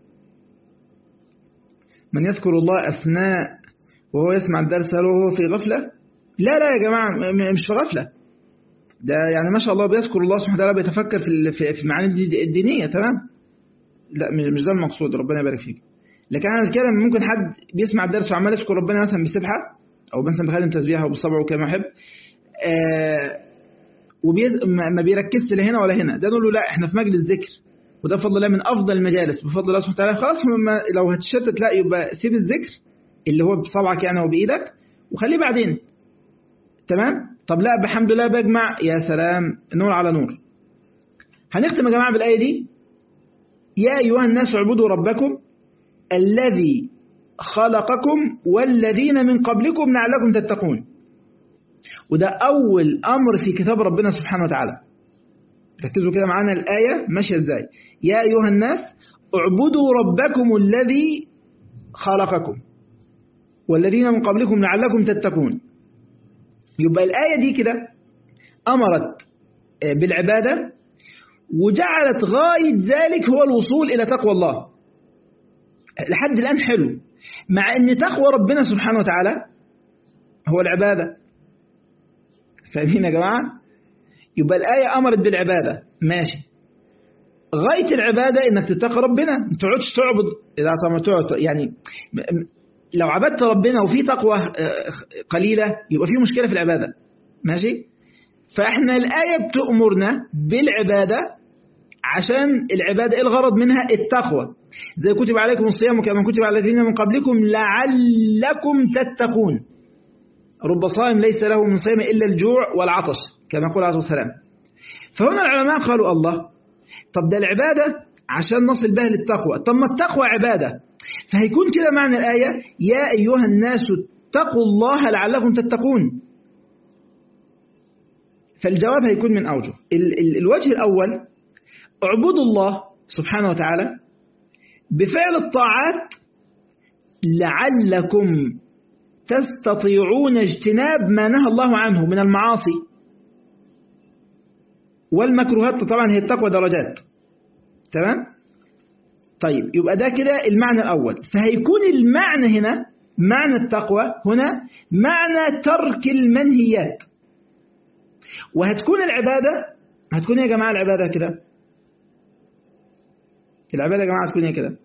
من يذكر الله أثناء وهو يسمع الدرس هل هو في غفلة لا لا يا جماعة مش في غفلة ده يعني ما شاء الله بيذكر الله سبحانه وتعالى بيتفكر في في المعاني الدينية تمام لا مش ده المقصود ربنا يبارك فيك لكن انا الكلام ممكن حد بيسمع الدرس وعمال يذكر ربنا مثلا بسبحة او مثلا بخادم تسبيحه وبالصبع وكما يحب آه وبيز... ما بيركزش لا هنا ولا هنا ده نقول له لا احنا في مجلس ذكر وده بفضل الله من افضل المجالس بفضل الله سبحانه وتعالى خلاص لو هتشتت لا يبقى سيب الذكر اللي هو بصبعك يعني وبايدك وخليه بعدين تمام طب لا بحمد الله بجمع يا سلام نور على نور هنختم يا جماعه بالايه دي يا ايها الناس اعبدوا ربكم الذي خلقكم والذين من قبلكم لعلكم تتقون وده أول أمر في كتاب ربنا سبحانه وتعالى ركزوا كده معانا الآية ماشية إزاي يا أيها الناس اعبدوا ربكم الذي خلقكم والذين من قبلكم لعلكم تتقون يبقى الآية دي كده أمرت بالعبادة وجعلت غاية ذلك هو الوصول إلى تقوى الله لحد الآن حلو مع أن تقوى ربنا سبحانه وتعالى هو العبادة فاهمين يا جماعة يبقى الآية أمرت بالعبادة ماشي غاية العبادة إنك تتقى ربنا ما تقعدش تعبد إذا تقعد يعني لو عبدت ربنا وفي تقوى قليلة يبقى في مشكلة في العبادة ماشي فإحنا الآية بتأمرنا بالعبادة عشان العبادة إيه الغرض منها التقوى زي كتب عليكم الصيام كما كتب على الذين من قبلكم لعلكم تتقون رب صائم ليس له من صيام إلا الجوع والعطش كما قال عليه السلام فهنا العلماء قالوا الله طب ده العبادة عشان نصل بها للتقوى طب ما التقوى عبادة فهيكون كده معنى الآية يا أيها الناس اتقوا الله لعلكم تتقون فالجواب هيكون من أوجه ال ال الوجه الأول اعبدوا الله سبحانه وتعالى بفعل الطاعات لعلكم تستطيعون اجتناب ما نهى الله عنه من المعاصي والمكروهات طبعا هي التقوى درجات تمام طيب يبقى ده كده المعنى الأول فهيكون المعنى هنا معنى التقوى هنا معنى ترك المنهيات وهتكون العبادة هتكون يا جماعة العبادة كده العبادة يا جماعة هتكون ايه كده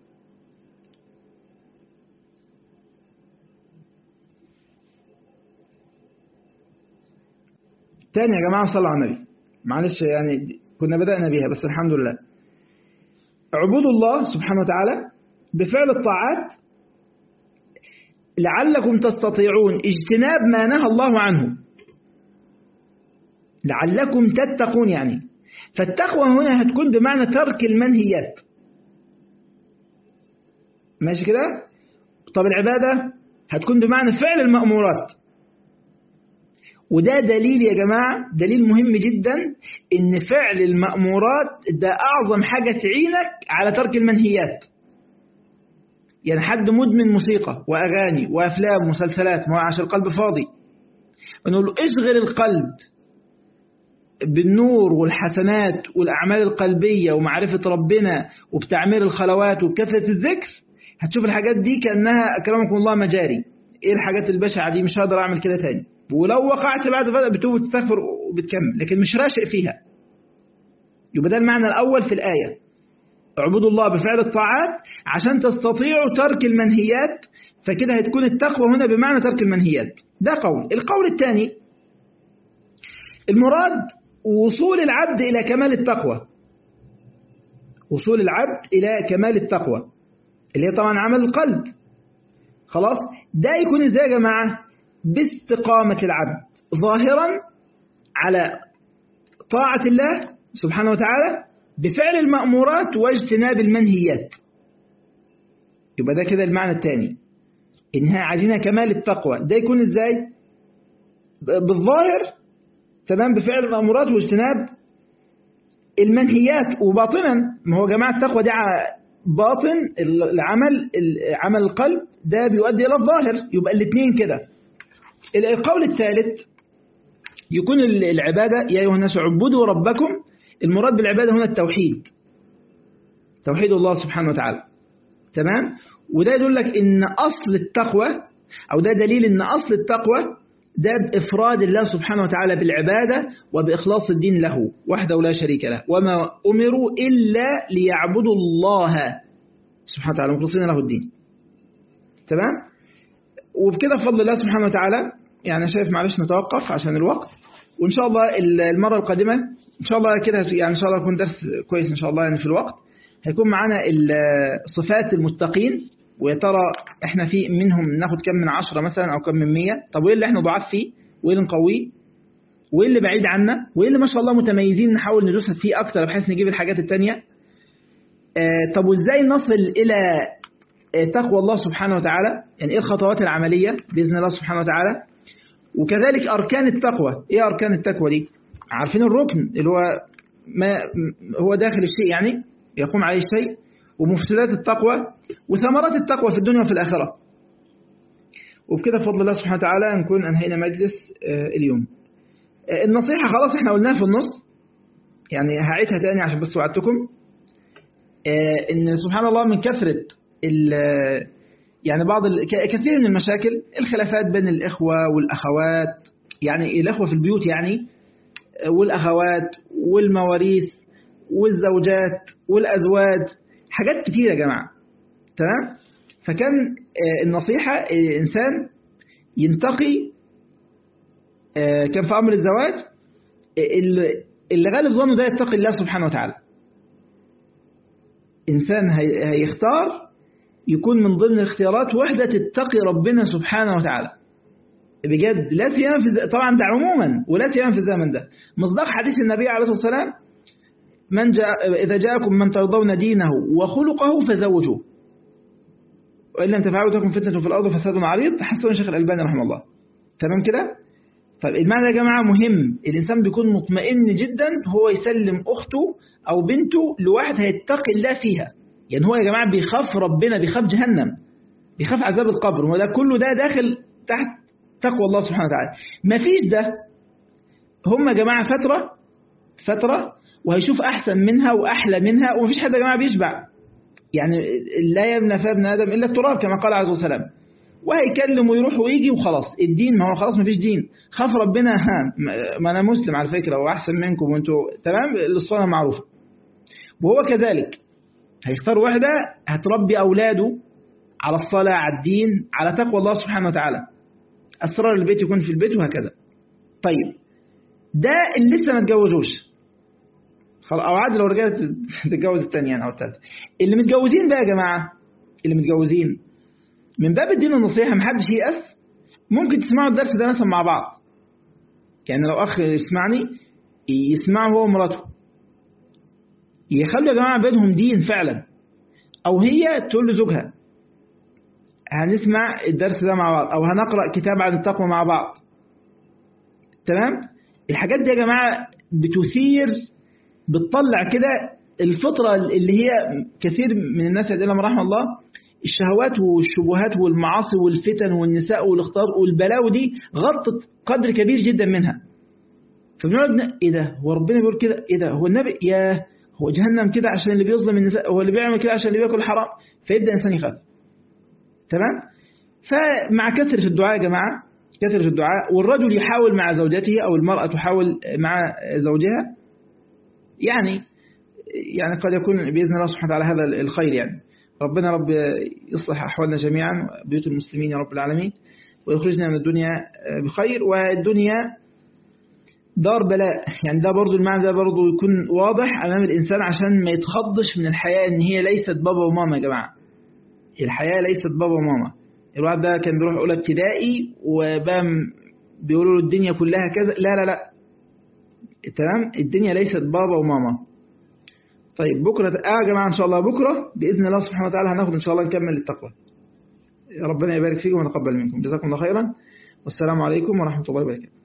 تاني يا جماعة صلوا على النبي معلش يعني كنا بدأنا بيها بس الحمد لله عبود الله سبحانه وتعالى بفعل الطاعات لعلكم تستطيعون اجتناب ما نهى الله عنه لعلكم تتقون يعني فالتقوى هنا هتكون بمعنى ترك المنهيات ماشي كده طب العبادة هتكون بمعنى فعل المأمورات وده دليل يا جماعة دليل مهم جدا ان فعل المأمورات ده اعظم حاجة تعينك على ترك المنهيات يعني حد مدمن موسيقى واغاني وافلام ومسلسلات ما هو عشان القلب فاضي نقول له اشغل القلب بالنور والحسنات والأعمال القلبية ومعرفة ربنا وبتعمير الخلوات وبكثرة الذكر هتشوف الحاجات دي كأنها أكرمكم الله مجاري إيه الحاجات البشعة دي مش هقدر أعمل كده تاني ولو وقعت بعد فترة بتوب وتستغفر وبتكمل لكن مش راشق فيها يبقى ده المعنى الأول في الآية اعبدوا الله بفعل الطاعات عشان تستطيعوا ترك المنهيات فكده هتكون التقوى هنا بمعنى ترك المنهيات ده قول القول الثاني المراد وصول العبد إلى كمال التقوى وصول العبد إلى كمال التقوى اللي هي طبعا عمل القلب خلاص ده يكون ازاي يا جماعة باستقامة العبد ظاهرا على طاعة الله سبحانه وتعالى بفعل المأمورات واجتناب المنهيات يبقى ده كده المعنى الثاني إنها عايزين كمال التقوى ده يكون ازاي بالظاهر تمام بفعل المأمورات واجتناب المنهيات وباطنا ما هو جماعة التقوى دي باطن العمل عمل القلب ده بيؤدي إلى الظاهر يبقى الاثنين كده القول الثالث يكون العبادة يا أيها الناس عبدوا ربكم المراد بالعبادة هنا التوحيد توحيد الله سبحانه وتعالى تمام وده يدل لك ان أصل التقوى أو ده دليل ان أصل التقوى ده بإفراد الله سبحانه وتعالى بالعبادة وبإخلاص الدين له وحده لا شريك له وما أمروا إلا ليعبدوا الله سبحانه وتعالى مخلصين له الدين تمام وبكده بفضل الله سبحانه وتعالى يعني شايف معلش نتوقف عشان الوقت وإن شاء الله المرة القادمة إن شاء الله كده يعني إن شاء الله يكون درس كويس إن شاء الله يعني في الوقت هيكون معانا صفات المتقين ويا ترى احنا في منهم ناخد كم من عشرة مثلا او كم من مية طب وايه اللي احنا ضعاف فيه وايه اللي نقويه وايه اللي بعيد عنا وايه اللي ما شاء الله متميزين نحاول ندوس فيه اكتر بحيث نجيب الحاجات التانية اه طب وازاي نصل الى اه تقوى الله سبحانه وتعالى يعني ايه الخطوات العملية باذن الله سبحانه وتعالى وكذلك اركان التقوى ايه اركان التقوى دي عارفين الركن اللي هو ما هو داخل الشيء يعني يقوم عليه الشيء ومفسدات التقوى وثمرات التقوى في الدنيا وفي الآخرة وبكده بفضل الله سبحانه وتعالى نكون أنهينا مجلس اليوم النصيحة خلاص احنا قلناها في النص يعني هعيدها تاني عشان بس وعدتكم ان سبحان الله من كثرة يعني بعض كثير من المشاكل الخلافات بين الإخوة والأخوات يعني الأخوة في البيوت يعني والأخوات والمواريث والزوجات والأزواج حاجات كتير يا جماعة تمام فكان النصيحة إنسان ينتقي كان في أمر الزواج اللي غالب ظنه ده يتقي الله سبحانه وتعالى إنسان هيختار يكون من ضمن الاختيارات وحدة تتقي ربنا سبحانه وتعالى بجد لا سيما في طبعا ده عموما ولا سيما في الزمن ده مصداق حديث النبي عليه الصلاة والسلام من جاء إذا جاءكم من ترضون دينه وخلقه فزوجوه وإن لم تفعلوا تكن فتنة في الأرض فساد عريض حسن شيخ الألباني رحمه الله تمام كده طيب المعنى يا جماعة مهم الإنسان بيكون مطمئن جدا هو يسلم أخته أو بنته لواحد هيتقي الله فيها يعني هو يا جماعة بيخاف ربنا بيخاف جهنم بيخاف عذاب القبر وده كله ده داخل تحت تقوى الله سبحانه وتعالى مفيش ده هم يا جماعة فترة فترة وهيشوف أحسن منها وأحلى منها ومفيش حد يا جماعة بيشبع يعني لا يبنى في ابن آدم إلا التراب كما قال عليه الصلاة والسلام وهيكلم ويروح ويجي وخلاص الدين ما هو خلاص مفيش دين خاف ربنا ها ما أنا مسلم على فكرة وأحسن منكم وانتوا تمام الصلاة معروفة وهو كذلك هيختار واحدة هتربي أولاده على الصلاة على الدين على تقوى الله سبحانه وتعالى أسرار البيت يكون في البيت وهكذا طيب ده اللي لسه ما اتجوزوش خلاص او عادي لو رجعت تتجوز الثانيه او الثالثه اللي متجوزين بقى يا جماعه اللي متجوزين من باب الدين والنصيحه محدش ييأس ممكن تسمعوا الدرس ده مثلا مع بعض يعني لو اخ يسمعني يسمعه هو ومراته يخلوا يا جماعه بينهم دين فعلا او هي تقول لزوجها هنسمع الدرس ده مع بعض او هنقرا كتاب عن التقوى مع بعض تمام الحاجات دي يا جماعه بتثير بتطلع كده الفطرة اللي هي كثير من الناس يدعي لهم رحمه الله الشهوات والشبهات والمعاصي والفتن والنساء والاختار والبلاوي دي غطت قدر كبير جدا منها فبنقعد ايه ده هو ربنا بيقول كده ايه ده هو النبي يا هو جهنم كده عشان اللي بيظلم النساء هو اللي بيعمل كده عشان اللي بياكل حرام فيبدا الانسان يخاف تمام فمع كثرة الدعاء يا جماعة كثرة الدعاء والرجل يحاول مع زوجته أو المرأة تحاول مع زوجها يعني يعني قد يكون بإذن الله سبحانه وتعالى هذا الخير يعني ربنا رب يصلح أحوالنا جميعا بيوت المسلمين يا رب العالمين ويخرجنا من الدنيا بخير والدنيا دار بلاء يعني ده برضو المعنى ده برضو يكون واضح أمام الإنسان عشان ما يتخضش من الحياة إن هي ليست بابا وماما يا جماعة الحياة ليست بابا وماما الواحد ده كان بيروح أولى ابتدائي وبقى بيقولوا له الدنيا كلها كذا لا لا لا تمام الدنيا ليست بابا وماما طيب بكرة اه يا جماعة ان شاء الله بكرة بإذن الله سبحانه وتعالى هناخد ان شاء الله نكمل التقوى ربنا يبارك فيكم ونتقبل منكم جزاكم الله خيرا والسلام عليكم ورحمة الله وبركاته